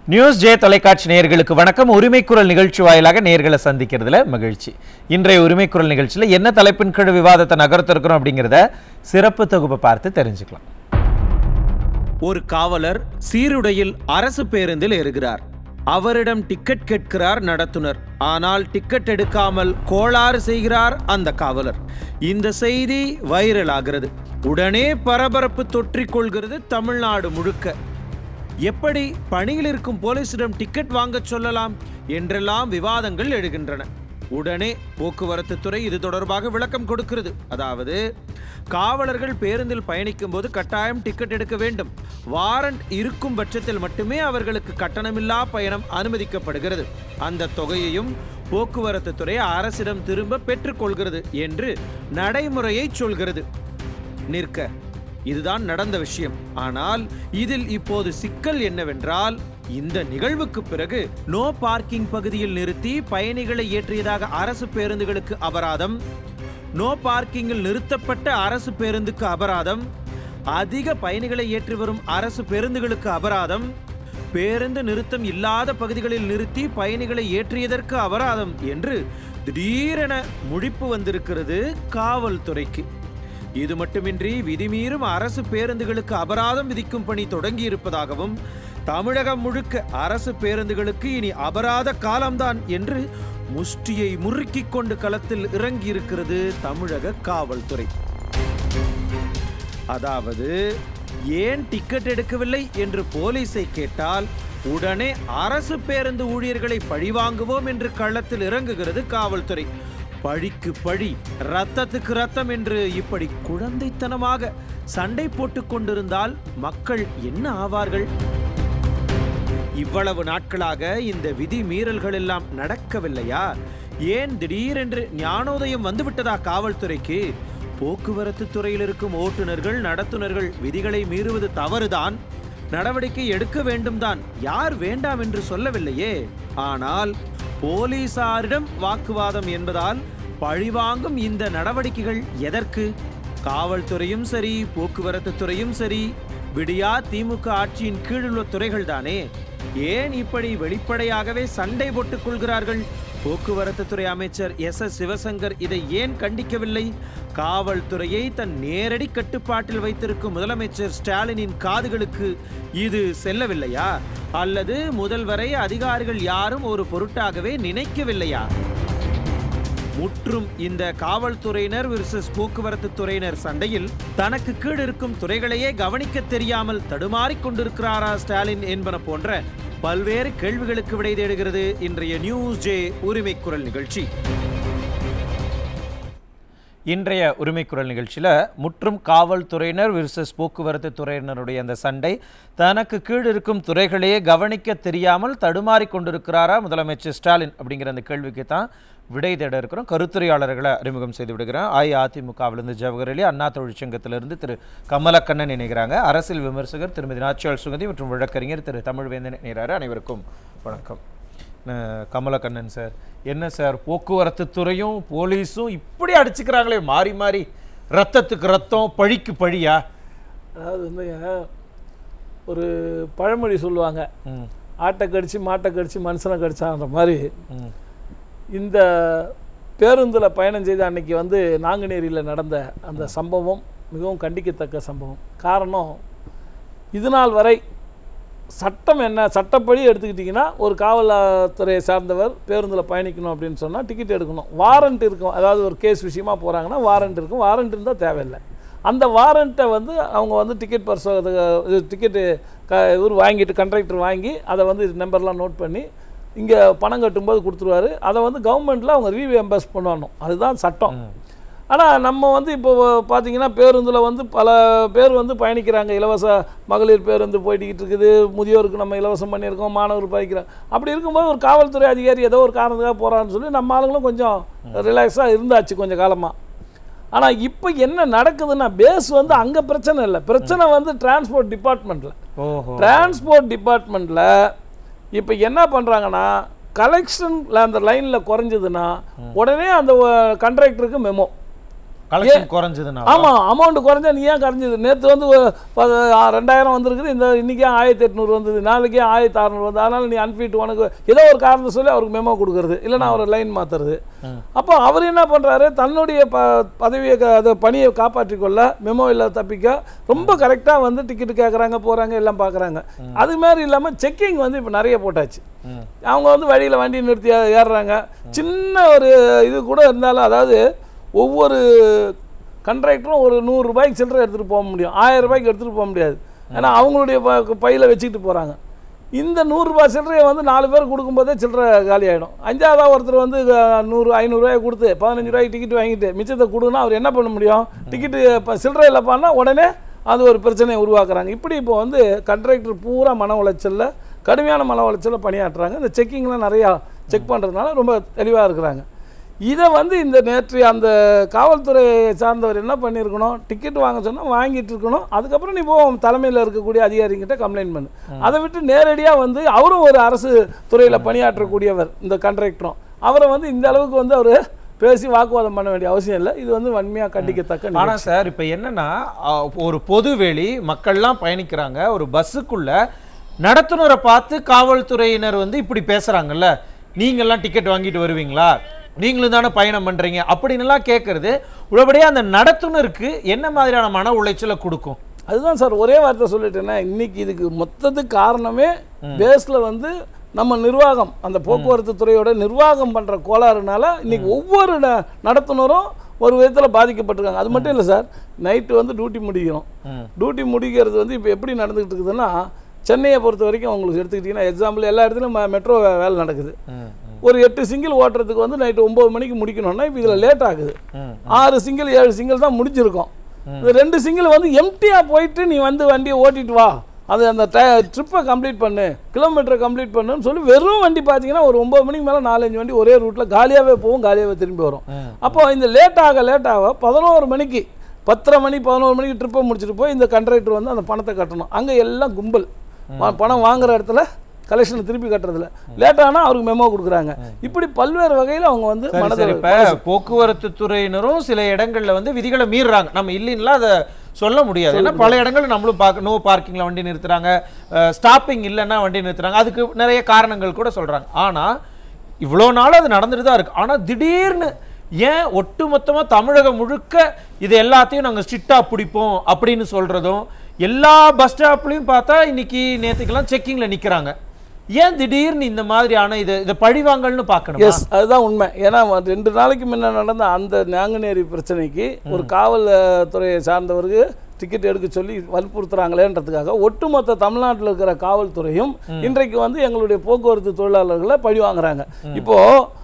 News J தொலைக்காட்சி நேயர்களுக்கு வணக்கம் உரிமை குரல் நிகழ்ச்சி வாயிலாக நேயர்களை சந்திக்கிறதுல மகிழ்ச்சி இன்றைய உரிமை குரல் நிகழ்ச்சியில் என்ன தலைப்பின் கீழ் விவாதத்தை நகர்த்திருக்கிறோம் அப்படிங்கிறத சிறப்பு தொகுப்பை பார்த்து தெரிஞ்சுக்கலாம் ஒரு காவலர் சீருடையில் அரசு பேருந்தில் ஏறுகிறார் அவரிடம் டிக்கெட் கேட்கிறார் நடத்துனர் ஆனால் டிக்கெட் எடுக்காமல் கோளாறு செய்கிறார் அந்த காவலர் இந்த செய்தி வைரல் ஆகிறது உடனே பரபரப்பு தொற்றிக் கொள்கிறது தமிழ்நாடு முழுக்க எப்படி பணியில் இருக்கும் போலீசிடம் டிக்கெட் வாங்கச் சொல்லலாம் என்றெல்லாம் விவாதங்கள் எழுகின்றன உடனே போக்குவரத்து துறை இது தொடர்பாக விளக்கம் கொடுக்கிறது அதாவது காவலர்கள் பேருந்தில் பயணிக்கும் போது கட்டாயம் டிக்கெட் எடுக்க வேண்டும் வாரண்ட் இருக்கும் பட்சத்தில் மட்டுமே அவர்களுக்கு கட்டணமில்லா பயணம் அனுமதிக்கப்படுகிறது அந்த தொகையையும் போக்குவரத்து துறை அரசிடம் திரும்ப பெற்றுக்கொள்கிறது என்று நடைமுறையை சொல்கிறது நிற்க இதுதான் நடந்த விஷயம் ஆனால் இதில் இப்போது சிக்கல் என்னவென்றால் இந்த நிகழ்வுக்கு பிறகு நோ பார்க்கிங் பகுதியில் நிறுத்தி பயணிகளை ஏற்றியதாக அரசு பேருந்துகளுக்கு அபராதம் நோ பார்க்கிங்கில் நிறுத்தப்பட்ட அரசு பேருந்துக்கு அபராதம் அதிக பயணிகளை ஏற்றி வரும் அரசு பேருந்துகளுக்கு அபராதம் பேருந்து நிறுத்தம் இல்லாத பகுதிகளில் நிறுத்தி பயணிகளை ஏற்றியதற்கு அபராதம் என்று திடீரென முழிப்பு வந்திருக்கிறது காவல்துறைக்கு இது மட்டுமின்றி விதிமீறும் அரசு பேருந்துகளுக்கு அபராதம் விதிக்கும் பணி தொடங்கி இருப்பதாகவும் தமிழகம் முழுக்க அரசு பேருந்துகளுக்கு இனி அபராத காலம்தான் என்று முஷ்டியை முறுக்கிக் கொண்டு களத்தில் இறங்கியிருக்கிறது தமிழக காவல்துறை அதாவது ஏன் டிக்கெட் எடுக்கவில்லை என்று போலீஸை கேட்டால் உடனே அரசு பேருந்து ஊழியர்களை பழிவாங்குவோம் என்று களத்தில் இறங்குகிறது காவல்துறை பழிக்கு பழி ரத்தத்துக்கு ரத்தம் என்று இப்படி குழந்தைத்தனமாக சண்டை போட்டுக் கொண்டிருந்தால் மக்கள் என்ன ஆவார்கள் இவ்வளவு நாட்களாக இந்த விதி மீறல்கள் எல்லாம் நடக்கவில்லையா ஏன் திடீரென்று ஞானோதயம் வந்துவிட்டதா காவல்துறைக்கு போக்குவரத்து துறையில் இருக்கும் ஓட்டுநர்கள் நடத்துனர்கள் விதிகளை மீறுவது தவறுதான் நடவடிக்கை எடுக்க வேண்டும் தான் யார் வேண்டாம் என்று சொல்லவில்லையே ஆனால் போலீசாரிடம் வாக்குவாதம் என்பதால் பழிவாங்கும் இந்த நடவடிக்கைகள் எதற்கு காவல்துறையும் சரி போக்குவரத்து துறையும் சரி விடியா திமுக ஆட்சியின் கீழுள்ள துறைகள் தானே ஏன் இப்படி வெளிப்படையாகவே சண்டை போட்டுக் கொள்கிறார்கள் போக்குவரத்து துறை அமைச்சர் எஸ் எஸ் சிவசங்கர் இதை ஏன் கண்டிக்கவில்லை காவல்துறையை தன் நேரடி கட்டுப்பாட்டில் வைத்திருக்கும் முதலமைச்சர் ஸ்டாலினின் காதுகளுக்கு இது செல்லவில்லையா அல்லது முதல்வரை அதிகாரிகள் யாரும் ஒரு பொருட்டாகவே நினைக்கவில்லையா முற்றும் இந்த காவல்துறையினர் விர்சஸ் போக்குவரத்து துறையினர் சண்டையில் தனக்கு கீழ் இருக்கும் துறைகளையே கவனிக்க தெரியாமல் தடுமாறிக் கொண்டிருக்கிறாரா ஸ்டாலின் என்பன போன்ற பல்வேறு கேள்விகளுக்கு விடை தேடுகிறது இன்றைய நியூஸ் ஜே உரிமை குரல் நிகழ்ச்சி இன்றைய உரிமை குரல் நிகழ்ச்சியில் முற்றும் காவல்துறையினர் விர்சஸ் போக்குவரத்து துறையினருடைய அந்த சண்டை தனக்கு கீழ் இருக்கும் துறைகளையே கவனிக்க தெரியாமல் தடுமாறிக் கொண்டிருக்கிறாரா முதலமைச்சர் ஸ்டாலின் அப்படிங்கிற அந்த கேள்விக்கு தான் விடை தேட இருக்கிறோம் கருத்துரையாளர்களை அறிமுகம் செய்து விடுகிறேன் அஇஅதிமுகவிலிருந்து ஜவஹர் அலி அண்ணா தொழிற்சங்கத்திலிருந்து திரு கமலக்கண்ணன் இணைகிறாங்க அரசியல் விமர்சகர் திருமதி நாச்சியால் சுகதி மற்றும் வழக்கறிஞர் திரு தமிழ்வேந்தன் இணைகிறாரு அனைவருக்கும் வணக்கம் அஹ் கமலக்கண்ணன் சார் என்ன சார் போக்குவரத்து துறையும் போலீஸும் இப்படி அடிச்சுக்கிறாங்களே மாறி மாறி ரத்தத்துக்கு ரத்தம் பழிக்கு பழியா அதாவது வந்துங்க ஒரு பழமொழி சொல்லுவாங்க ம், ஆட்டை கடிச்சு மாட்டை கடிச்சு மனுஷனை கடிச்சான்ற மாதிரி ம், இந்த பேருந்தில் பயணம் செய்த அன்னைக்கு வந்து நாங்குநேரியில் நடந்த அந்த சம்பவம் மிகவும் கண்டிக்கத்தக்க சம்பவம் காரணம் இது நாள் வரை சட்டம் என்ன சட்டப்படி எடுத்துக்கிட்டிங்கன்னா ஒரு காவல்துறையை சார்ந்தவர் பேருந்தில் பயணிக்கணும் அப்படின்னு சொன்னால் டிக்கெட் எடுக்கணும் வாரண்ட் இருக்கும் அதாவது ஒரு கேஸ் விஷயமா போகிறாங்கன்னா வாரண்ட் இருக்கும் வாரண்ட் இருந்தால் தேவையில்லை அந்த வாரண்ட்டை வந்து அவங்க வந்து டிக்கெட் பரிசோதனை டிக்கெட்டு க இவர் வாங்கிட்டு கண்ட்ராக்டர் வாங்கி அதை வந்து நம்பர்லாம் நோட் பண்ணி இங்கே பணம் கட்டும்போது கொடுத்துருவாரு அதை வந்து கவர்மெண்ட்டில் அவங்க ரீஎம்பர்ஸ் பண்ணுவாங்க அதுதான் சட்டம் ஆனால் நம்ம வந்து இப்போ பார்த்தீங்கன்னா பேருந்தில் வந்து பல பேர் வந்து பயணிக்கிறாங்க இலவச மகளிர் பேருந்து போயிட்டுக்கிட்டு இருக்குது முதியோருக்கு நம்ம இலவசம் பண்ணியிருக்கோம் மாணவர் பயணிக்கிறாங்க அப்படி இருக்கும்போது ஒரு காவல்துறை அதிகாரி ஏதோ ஒரு காரணத்துக்காக போகிறான்னு சொல்லி நம்ம ஆளுங்களும் கொஞ்சம் ரிலாக்ஸாக இருந்தாச்சு கொஞ்சம் காலமாக ஆனால் இப்போ என்ன நடக்குதுன்னா பேஸ் வந்து அங்கே பிரச்சனை இல்லை பிரச்சனை வந்து டிரான்ஸ்போர்ட் டிபார்ட்மெண்ட்டில் ஓஹோ டிரான்ஸ்போர்ட் டிபார்ட்மெண்ட்டில் இப்போ என்ன பண்ணுறாங்கன்னா கலெக்ஷனில் அந்த லைனில் குறைஞ்சதுன்னா உடனே அந்த கண்ட்ராக்டருக்கு மெமோ கலெக்ஷன் குறைஞ்சதுன்னா ஆமாம் அமௌண்ட் குறைஞ்சா நீ ஏன் குறைஞ்சது நேற்று வந்து ஒரு ப- ஆ, ரெண்டாயிரம் வந்திருக்குது இந்த இன்றைக்கே ஆயிரத்தி எட்நூறு வந்தது நாளைக்கே ஆயிரத்தி அறநூறு வந்து அதனால் நீ அன்ஃபிட் உனக்கு ஏதோ ஒரு காரணத்தை சொல்லி அவருக்கு மெமோ கொடுக்குறது இல்லைன்னா அவர் லைன் மாற்றுறது அப்போ அவர் என்ன பண்ணுறாரு தன்னுடைய ப பதவியை க- அதை பணியை காப்பாற்றிக் கொள்ள மெமோ இல்லை தப்பிக்க ரொம்ப கரெக்டாக வந்து டிக்கெட் கேட்குறாங்க போகிறாங்க எல்லாம் பார்க்குறாங்க அது மாதிரி இல்லாமல் செக்கிங் வந்து இப்போ நிறைய போட்டாச்சு ம். அவங்க வந்து வழியில் வண்டி நிறுத்தி ஏ- ஏறுறாங்க சின்ன ஒரு இது கூட இருந்தாலும் அதாவது ஒவ்வொரு கண்ட்ராக்டரும் ஒரு நூறு ரூபாய்க்கு சில்லறை எடுத்துகிட்டு போக முடியும் ஆயிரம் ரூபாய்க்கு எடுத்துகிட்டு போக முடியாது ஏன்னா அவங்களுடைய ப- பையில வச்சுக்கிட்டு போகிறாங்க இந்த நூறுரூபா சில்லறையை வந்து நாலு பேர் கொடுக்கும்போதே சில்லறை காலி ஆகிடும் அஞ்சாவதாக ஒருத்தர் வந்து அஹ், நூறு ஐநூறுரூவாயை கொடுத்து பதினஞ்சு ரூபாய்க்கு டிக்கெட் வாங்கிட்டு மிச்சத்தை கொடுன்னா அவர் என்ன பண்ண முடியும் டிக்கெட்டு இப்போ சில்லறை இல்லைப்பான்னா உடனே அது ஒரு பிரச்சனையை உருவாக்குறாங்க இப்படி இப்போ வந்து கண்ட்ராக்டர் பூரா மன உளைச்சலில் கடுமையான மன உளைச்சலில் பணியாற்றுறாங்க இந்த செக்கிங்லாம் நிறையா செக் பண்ணுறதுனால ரொம்ப தெளிவாக இருக்கிறாங்க இதை வந்து இந்த நேற்று அந்த காவல்துறையை சார்ந்தவர் என்ன பண்ணியிருக்கணும் டிக்கெட் வாங்க சொன்னால் வாங்கிட்டு இருக்கணும் அதுக்கப்புறம் நீ போ தலைமையில் இருக்கக்கூடிய அதிகாரிகிட்ட கம்ப்ளைண்ட் பண்ணு அதை விட்டு நேரடியாக வந்து அவரும் ஒரு அரசு துறையில் பணியாற்றக்கூடியவர் இந்த கண்ட்ராக்டரும் அவரை வந்து இந்த அளவுக்கு வந்து அவர் பேசி வாக்குவாதம் பண்ண வேண்டிய அவசியம் இல்லை இது வந்து வன்மையாக கண்டிக்கத்தக்க ஆனா நிகழ்ச்சி. சார் இப்ப என்னன்னா அ, ஒரு பொதுவெளி மக்கள்லாம் பயணிக்கிறாங்க ஒரு பஸ்ஸுக்குள்ள நடத்துனரை பார்த்து காவல்துறையினர் வந்து இப்படி பேசுறாங்கல்ல நீங்கெல்லாம் டிக்கெட் வாங்கிட்டு வருவீங்களா நீங்களும் தானே பயணம் பண்றீங்க அப்படின்னுலாம் கேட்கறது உள்ளபடியே அந்த நடத்துனருக்கு என்ன மாதிரியான மன உளைச்சலை கொடுக்கும் அதுதான் சார் ஒரே வார்த்தை சொல்லிட்டேன்னா இன்னைக்கு இதுக்கு மொத்தத்துக்கு காரணமே பேஸில் வந்து நம்ம நிர்வாகம் அந்த போக்குவரத்து துறையோட நிர்வாகம் பண்ணுற கோளாறுனால இன்னைக்கு ஒவ்வொரு ந- நடத்துனரும் ஒரு விதத்தில் பாதிக்கப்பட்டிருக்காங்க அது மட்டும் இல்லை சார் நைட்டு வந்து டியூட்டி முடிக்கிறோம் ம். டியூட்டி முடிக்கிறது வந்து இப்போ எப்படி நடந்துகிட்டு இருக்குதுன்னா சென்னையை பொறுத்த வரைக்கும் உங்களுக்கு எடுத்துக்கிட்டிங்கன்னா எக்ஸாம்பிள் எல்லா இடத்துலையும் மெட்ரோ வேலை நடக்குது ம், ஒரு எட்டு சிங்கிள் ஓட்டுறதுக்கு வந்து நைட்டு ஒம்பது மணிக்கு முடிக்கணும்னா இப்போ இதில் லேட் ஆகுது ம், ஆறு சிங்கிள் ஏழு சிங்கிள் தான் முடிஞ்சிருக்கும் இந்த ரெண்டு சிங்கிள் வந்து எம்டியாக போயிட்டு நீ வந்து வண்டியை ஓட்டிட்டு வா அது அந்த ட்ரிப்பை கம்ப்ளீட் பண்ணு கிலோமீட்டரை கம்ப்ளீட் பண்ணுன்னு சொல்லி வெறும் வண்டி பார்த்தீங்கன்னா ஒரு ஒம்பது மணிக்கு மேலே நாலஞ்சு வண்டி ஒரே ரூட்டில் காலியாகவே போகும் காலியாகவே திரும்பி வரும் ம். அப்போ இந்த லேட் ஆக லேட் ஆக பதினோரு மணிக்கு பத்தரை மணி பதினோரு மணிக்கு ட்ரிப்பை முடிச்சுட்டு போய் இந்த கண்ட்ராக்டர் வந்து அந்த பணத்தை கட்டணும் அங்கே எல்லாம் கும்பல் வா- பணம் வாங்குற இடத்துல கலெக்ஷனை திருப்பி கட்டுறதுல லேட் ஆனால் அவருக்கு மெமோ கொடுக்குறாங்க இப்படி பல்வேறு வகையில் அவங்க வந்து சரி மனதை சரி இப்ப போக்குவரத்து துறையினரும் சில இடங்கள்ல வந்து விதிகளை மீறுறாங்க நம்ம இல்லைன்னா அதை சொல்ல முடியாது ஏன்னா பல இடங்கள்ல நம்மளும் பார்க்க நோ பார்க்கிங்ல வண்டி நிறுத்துறாங்க ஸ்டாப்பிங் இல்லைன்னா வண்டி நிறுத்துறாங்க அதுக்கு நிறைய காரணங்கள் கூட சொல்றாங்க ஆனா இவ்வளோ நாள் அது நடந்துட்டு தான் இருக்கு ஆனா திடீர்னு ஏன் ஒட்டுமொத்தமா தமிழகம் முழுக்க இது எல்லாத்தையும் நாங்க ஸ்ட்ரிக்டா பிடிப்போம் அப்படின்னு சொல்றதும் எல்லா பஸ் ஸ்டாப்லயும் பார்த்தா இன்னைக்கு நேத்துக்கெல்லாம் செக்கிங்ல நிக்கிறாங்க ஏன் திடீர்னு இந்த மாதிரியான இது இதை பழிவாங்கல்னு பார்க்கணுமா எஸ் அதுதான் உண்மை ஏன்னா வ- ரெண்டு நாளைக்கு முன்ன நடந்த அந்த நாங்குநேரி பிரச்சனைக்கு ஒரு காவல் அஹ், துறையை சார்ந்தவருக்கு டிக்கெட் எடுக்க சொல்லி வற்புறுத்துறாங்களேன்றதுக்காக ஒட்டுமொத்த தமிழ்நாட்டில் இருக்கிற காவல்துறையும் இன்றைக்கு வந்து எங்களுடைய போக்குவரத்து தொழிலாளர்களை பழி வாங்குறாங்க இப்போ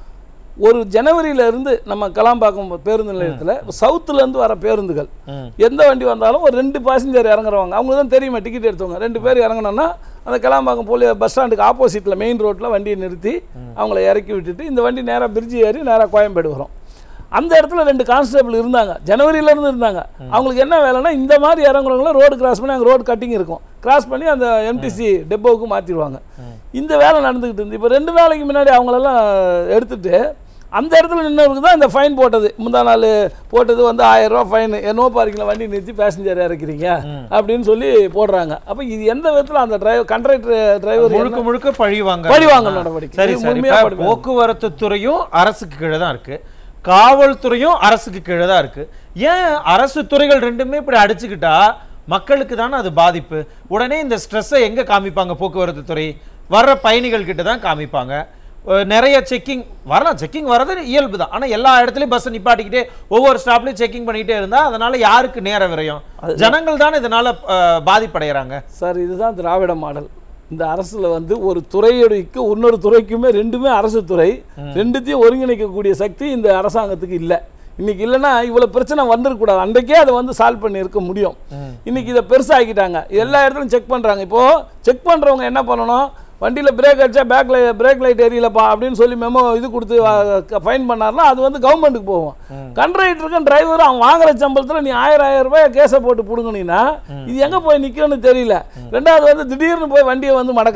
ஒரு ஜனவரியில இருந்து நம்ம கலாம்பாக்கம் பேருந்து நிலையத்தில் சவுத்துல இருந்து வர பேருந்துகள் ம். எந்த வண்டி வந்தாலும் ஒரு ரெண்டு பாசஞ்சர் இறங்குறவங்க அவங்களுக்கு தான் தெரியுமா டிக்கெட் எடுத்தவங்க ரெண்டு பேர் இறங்கணும்னா அந்த கிளாம்பாக்கம் போலி பஸ் ஸ்டாண்டுக்கு ஆப்போசிட்டில் மெயின் ரோட்டில் வண்டியை நிறுத்தி அவங்கள இறக்கி விட்டுட்டு இந்த வண்டி நேராக பிரிட்ஜ் ஏறி நேராக கோயம்பேடு வரும் அந்த இடத்துல ரெண்டு கான்ஸ்டபிள் இருந்தாங்க ஜனவரியில இருந்து இருந்தாங்க அவங்களுக்கு என்ன வேலைன்னா இந்த மாதிரி இறங்குறவங்கள ரோடு கிராஸ் பண்ணி அங்கே ரோடு கட்டிங் இருக்கும் கிராஸ் பண்ணி அந்த எம்டிசி டெப்போவுக்கு மாற்றிடுவாங்க இந்த வேலை நடந்துக்கிட்டு இருந்து இப்போ ரெண்டு நாளைக்கு முன்னாடி அவங்களெல்லாம் எடுத்துட்டு அந்த இடத்துல நின்னவருக்கு தான் இந்த ஃபைன் போட்டது முந்தா நாள் போட்டது வந்து ஆயிரம் ரூபா ஃபைன் நோ பார்க்கிங்கில் வண்டி நிறுத்தி பேசஞ்சர் இறக்கிறீங்க அப்படின்னு சொல்லி போடுறாங்க அப்போ இது எந்த விதத்தில் அந்த டிரைவர் கண்ட்ராக்டர் டிரைவர் முழுக்க முழுக்க பழி வாங்க பழி வாங்கல் நடவடிக்கை. சரி இது சரி உண்மையா இப்ப பழி வாங்கல். போக்குவரத்து துறையும் அரசுக்கு கீழே தான் இருக்கு காவல்துறையும் அரசுக்கு கீழே தான் இருக்கு ஏன் அரசு துறைகள் ரெண்டுமே இப்படி அடிச்சுக்கிட்டா மக்களுக்கு தானே அது பாதிப்பு உடனே இந்த ஸ்ட்ரெஸ்ஸை எங்க காமிப்பாங்க போக்குவரத்து துறை வர்ற பயணிகள் கிட்ட தான் காமிப்பாங்க அஹ் நிறைய செக்கிங் வரலாம் செக்கிங் வர்றது இயல்பு தான் ஆனால் எல்லா இடத்துலையும் பஸ்ஸை நிப்பாட்டிக்கிட்டே ஒவ்வொரு ஸ்டாப்லையும் செக்கிங் பண்ணிக்கிட்டே இருந்தா அதனால யாருக்கு நேர விரயம் ஜனங்கள் தானே இதனால அஹ், பாதிப்படைகிறாங்க சார் இதுதான் திராவிட மாடல் இந்த அரசுல வந்து ஒரு துறையுடைக்கு இன்னொரு துறைக்குமே ரெண்டுமே அரசு துறை ரெண்டுத்தையும் ஒருங்கிணைக்கக்கூடிய சக்தி இந்த அரசாங்கத்துக்கு இல்லை இன்னைக்கு இல்லைன்னா இவ்வளவு பிரச்சனை வந்திருக்கக்கூடாது அன்றைக்கே அதை வந்து சால்வ் பண்ணியிருக்க முடியும் இன்னைக்கு இதை பெருசாக்கிட்டாங்க எல்லா இடத்துலையும் செக் பண்றாங்க இப்போ செக் பண்றவங்க என்ன பண்ணணும் வண்டியில் பிரேக் அடிச்சா பேக் லை பிரேக் லைட் எரியலப்பா அப்படின்னு சொல்லி மெமோ இது கொடுத்து ஃபைன் பண்ணாருன்னா அது வந்து கவர்மெண்ட்டுக்கு போகும் கண்ட்ரைட்டருக்கும் டிரைவரும் அவன் வாங்குற சம்பளத்தில் நீ ஆயிரம் ஆயிரம் ரூபாய் கேஸை போட்டு பிடுங்கினீங்கன்னா இது எங்கே போய் நிற்கும்னு தெரியல ரெண்டாவது வந்து திடீர்னு போய் வண்டியை வந்து மடக்குறாங்க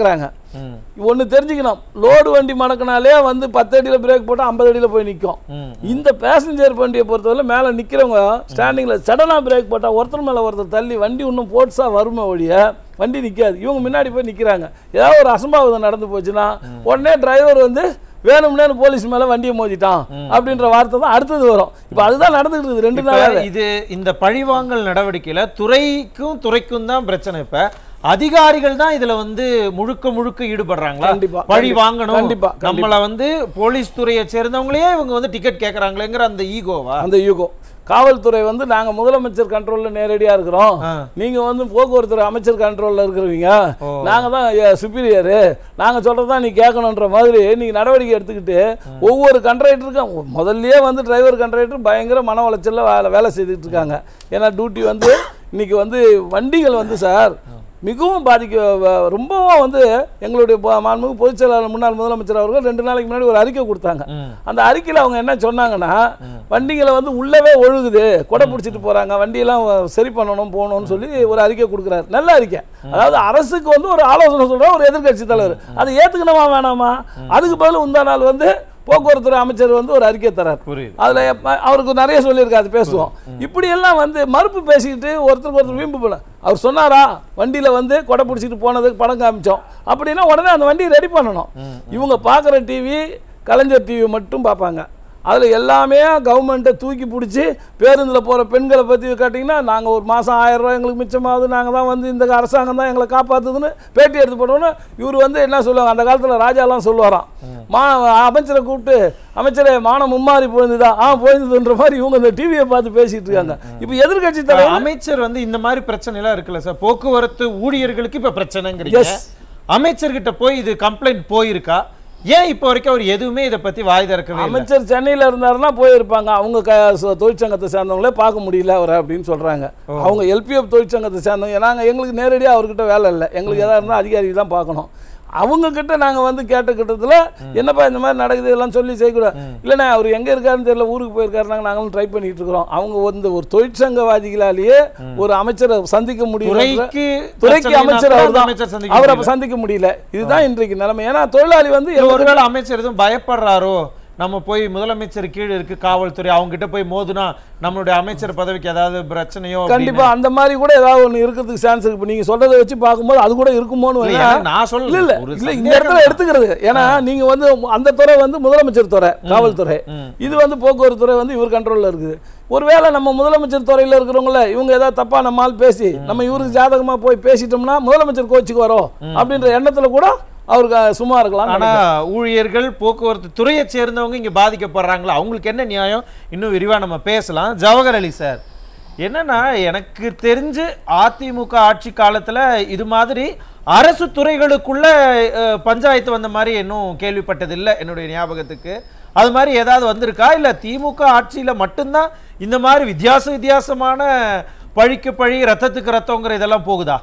ம் ஒன்று தெரிஞ்சுக்கணும் லோடு வண்டி மடக்கினாலே வந்து பத்து அடியில் பிரேக் போட்டு ஐம்பது அடியில் போய் நிற்கும் ம் இந்த பேசஞ்சர் வண்டியை பொறுத்தவரை மேலே நிற்கிறவங்க ஸ்டாண்டிங்கில் சடனாக பிரேக் போட்டால் ஒருத்தர் மேலே ஒருத்தர் தள்ளி வண்டி இன்னும் போட்ஸாக வருமே ஒழிய வண்டி நிற்காது இவங்க முன்னாடி போய் நிற்கிறாங்க ஏதாவது ஒரு அசம்பாவிதம் நடந்து போச்சுன்னா உடனே டிரைவர் வந்து வேணும்னே போலீஸ் மேலே வண்டியை மோதிட்டான் அப்படின்ற வார்த்தை தான் அடுத்தது வரும் இப்போ அதுதான் நடந்துகிட்டு இருக்குது ரெண்டு இப்ப நாளாக இது இந்த பழிவாங்கல் நடவடிக்கையில துறைக்கும் துறைக்கும் தான் பிரச்சனை இப்ப அதிகாரிகள் தான் இதுல வந்து முழுக்க முழுக்க ஈடுபடுறாங்களா கண்டிப்பா, பழி கண்டிப்பா, வாங்கணும் கண்டிப்பா, கண்டிப்பா. நம்மள வந்து போலீஸ் துறையை சேர்ந்தவங்களையே இவங்க வந்து டிக்கெட் கேக்குறாங்களேங்கிற அந்த ஈகோவா அந்த யூகோ காவல்துறை வந்து நாங்க முதலமைச்சர் கண்ட்ரோல்ல நேரடியா இருக்கிறோம் ஆ. நீங்க வந்து போக்குவரத்து அமைச்சர் கண்ட்ரோல்ல இருக்கிறவங்க ஓ. நாங்க தான் சுப்பீரியரு நாங்க சொல்றதா நீ கேட்கணுன்ற மாதிரி நீங்க நடவடிக்கை எடுத்துக்கிட்டு ஒவ்வொரு கண்ட்ராக்டருக்கும் முதல்லயே வந்து டிரைவர் கண்ட்ராக்டர் பயங்கர மன உளைச்சல்ல வேலை வேலை செய்துட்டு இருக்காங்க ஏன்னா டியூட்டி வந்து இன்னைக்கு வந்து வண்டிகள் வந்து சார் மிகவும் பாதிக்க வ- ரொம்பவும் வந்து எங்களுடைய பொ- மாண்புமிகு பொதுச் செயலாளர் முன்னாள் முதலமைச்சர் அவர்கள் ரெண்டு நாளைக்கு முன்னாடி ஒரு அறிக்கை கொடுத்தாங்க ம். அந்த அறிக்கையில் அவங்க என்ன சொன்னாங்கன்னா வண்டிகளை வந்து உள்ளவே ஒழுகுது கொடை பிடிச்சிட்டு போறாங்க வண்டியெல்லாம் சரி பண்ணணும் போகணும்னு சொல்லி ஒரு அறிக்கை கொடுக்குறாரு நல்ல அறிக்கை அதாவது அரசுக்கு வந்து ஒரு ஆலோசனை சொல்ற ஒரு எதிர்க்கட்சி தலைவர் அதை ஏத்துக்கணுமா வேணாமா அதுக்கு பதில் உந்தா நாள் வந்து போக்குவரத்துறை அமைச்சர் வந்து ஒரு அறிக்கை தரார் புரியுது அதுல எப்ப- அவருக்கு நிறைய சொல்லியிருக்காரு பேசுவோம் இப்படி எல்லாம் வந்து மறுப்பு பேசிக்கிட்டு ஒருத்தருக்கு ஒருத்தர் வீம்பு போல அவர் சொன்னாரா வண்டியில வந்து கொடை பிடிச்சிட்டு போனதுக்கு படம் காமிச்சோம் அப்படின்னா உடனே அந்த வண்டியை ரெடி பண்ணணும் இவங்க பார்க்குற டிவி கலைஞர் டிவி மட்டும் பார்ப்பாங்க அதில் எல்லாமே கவர்மெண்ட்டை தூக்கி பிடிச்சி பேருந்தில் போகிற பெண்களை பற்றி கேட்டிங்கன்னா நாங்கள் ஒரு மாதம் ஆயிரம் ரூபாய் எங்களுக்கு மிச்சமாகுது நாங்கள் தான் வந்து இந்த அரசாங்கம் தான் எங்களை காப்பாற்றுதுன்னு பேட்டி எடுத்து போட்டோன்னு இவர் வந்து என்ன சொல்லுவாங்க அந்த காலத்தில் ராஜாலாம் சொல்லுவாராம் மா அமைச்சரை கூப்பிட்டு அமைச்சரே மானம் மும்மாறி போயிருந்ததா ஆ போயிருந்ததுன்ற மாதிரி இவங்க இந்த டிவியை பார்த்து பேசிட்டு இருக்காங்க இப்போ எதிர்க்கட்சி தலைவர் அமைச்சர் வந்து இந்த மாதிரி பிரச்சனை எல்லாம் இருக்குல்ல சார் போக்குவரத்து ஊழியர்களுக்கு இப்ப பிரச்சனைங்கிறீங்க Yes. அமைச்சர்கிட்ட போய் இது கம்ப்ளைண்ட் போயிருக்கா ஏன் இப்போ வரைக்கும் அவர் எதுவுமே இதை பத்தி வாய் திறக்கவே இல்லை அமைச்சர் சென்னையில் இருந்தாருன்னா போயிருப்பாங்க அவங்க க ச- தொழிற்சங்கத்தை சேர்ந்தவங்களே பார்க்க முடியல அவரை அப்படின்னு சொல்றாங்க அவங்க எல்பிஎஃப் தொழிற்சங்கத்தை சேர்ந்தவங்க நாங்கள் எங்களுக்கு நேரடியாக அவர்கிட்ட வேலை இல்லை எங்களுக்கு எதாக இருந்தால் அதிகாரி தான் பார்க்கணும் அவங்க கிட்ட நாங்கள் வந்து கேட்டுக்கிட்டதுல என்னப்பா இந்த மாதிரி நடக்குது இதெல்லாம் சொல்லி செய்யக்கூடாது இல்லைண்ணே அவர் எங்கே இருக்காருன்னு தெரியல ஊருக்கு போயிருக்காருனாங்க நாங்களும் ட்ரை பண்ணிட்டு இருக்கிறோம் அவங்க வந்து ஒரு தொழிற்சங்கவாதிகளாலேயே ஒரு அமைச்சரை சந்திக்க முடியல துறைக்கு துறைக்கு பிரச்சனைனா அமைச்சர் கூட அவர் அந்த தான் அமைச்சர் சந்திக்க அவரை முடியல. சந்திக்க முடியல இதுதான் இன்றைக்கு நிலைமை ஏன்னா தொழிலாளி வந்து இல்ல, எல்லாரும் ஒருவேளை அமைச்சர் எதுவும் பயப்படுறாரோ நம்ம போய் முதலமைச்சர் கீழ இருக்கு காவல்துறை அவங்க கிட்ட போய் மோதுனா நம்மளுடைய அமைச்சர் பதவிக்கு ஏதாவது பிரச்சனையோ கண்டிப்பா அந்த மாதிரி கூட ஏதாவது ஒண்ணு இருக்கிறதுக்கு சான்ஸ் இருக்கு இப்ப நீங்க சொல்றதை வச்சு பார்க்கும்போது அது கூட இருக்குமோன்னு இல்ல, வேணா- ஏன்னா நான் சொல்லல. இல்ல இல்ல ஒரு இல்ல இந்த சந்தேகம் இடத்துல எடுத்துக்கிறது ஏன்னா நீங்க வந்து அந்த துறை வந்து முதலமைச்சர் துறை காவல்துறை ம். இது வந்து போக்குவரத்து துறை வந்து இவர் கண்ட்ரோல்ல இருக்குது ஒருவேளை நம்ம முதலமைச்சர் துறையில இருக்கிறவங்கள இவங்க ஏதாவது தப்பா நம்ம ஆள் பேசி நம்ம இவருக்கு ஜாதகமா போய் பேசிட்டோம்னா முதலமைச்சர் கோச்சுக்கு வரோம் அப்படின்ற எண்ணத்துல கூட அவருக்கு சும்மா இருக்கலாம் ஆனா ஊழியர்கள் போக்குவரத்து துறையை சேர்ந்தவங்க இங்க பாதிக்கப்படுறாங்களா அவங்களுக்கு என்ன நியாயம் இன்னும் விரிவா நம்ம பேசலாம் ஜவஹர் அலி சார் என்னன்னா எனக்கு தெரிஞ்சு அதிமுக ஆட்சி காலத்துல இது மாதிரி அரசு துறைகளுக்குள்ள அஹ், பஞ்சாயத்து வந்த மாதிரி இன்னும் கேள்விப்பட்டதில்லை என்னுடைய ஞாபகத்துக்கு அது மாதிரி ஏதாவது வந்திருக்கா இல்ல திமுக ஆட்சியில மட்டும்தான் இந்த மாதிரி வித்தியாச வித்தியாசமான பழிக்கு பழி ரத்தத்துக்கு ரத்தங்கிற இதெல்லாம் போகுதா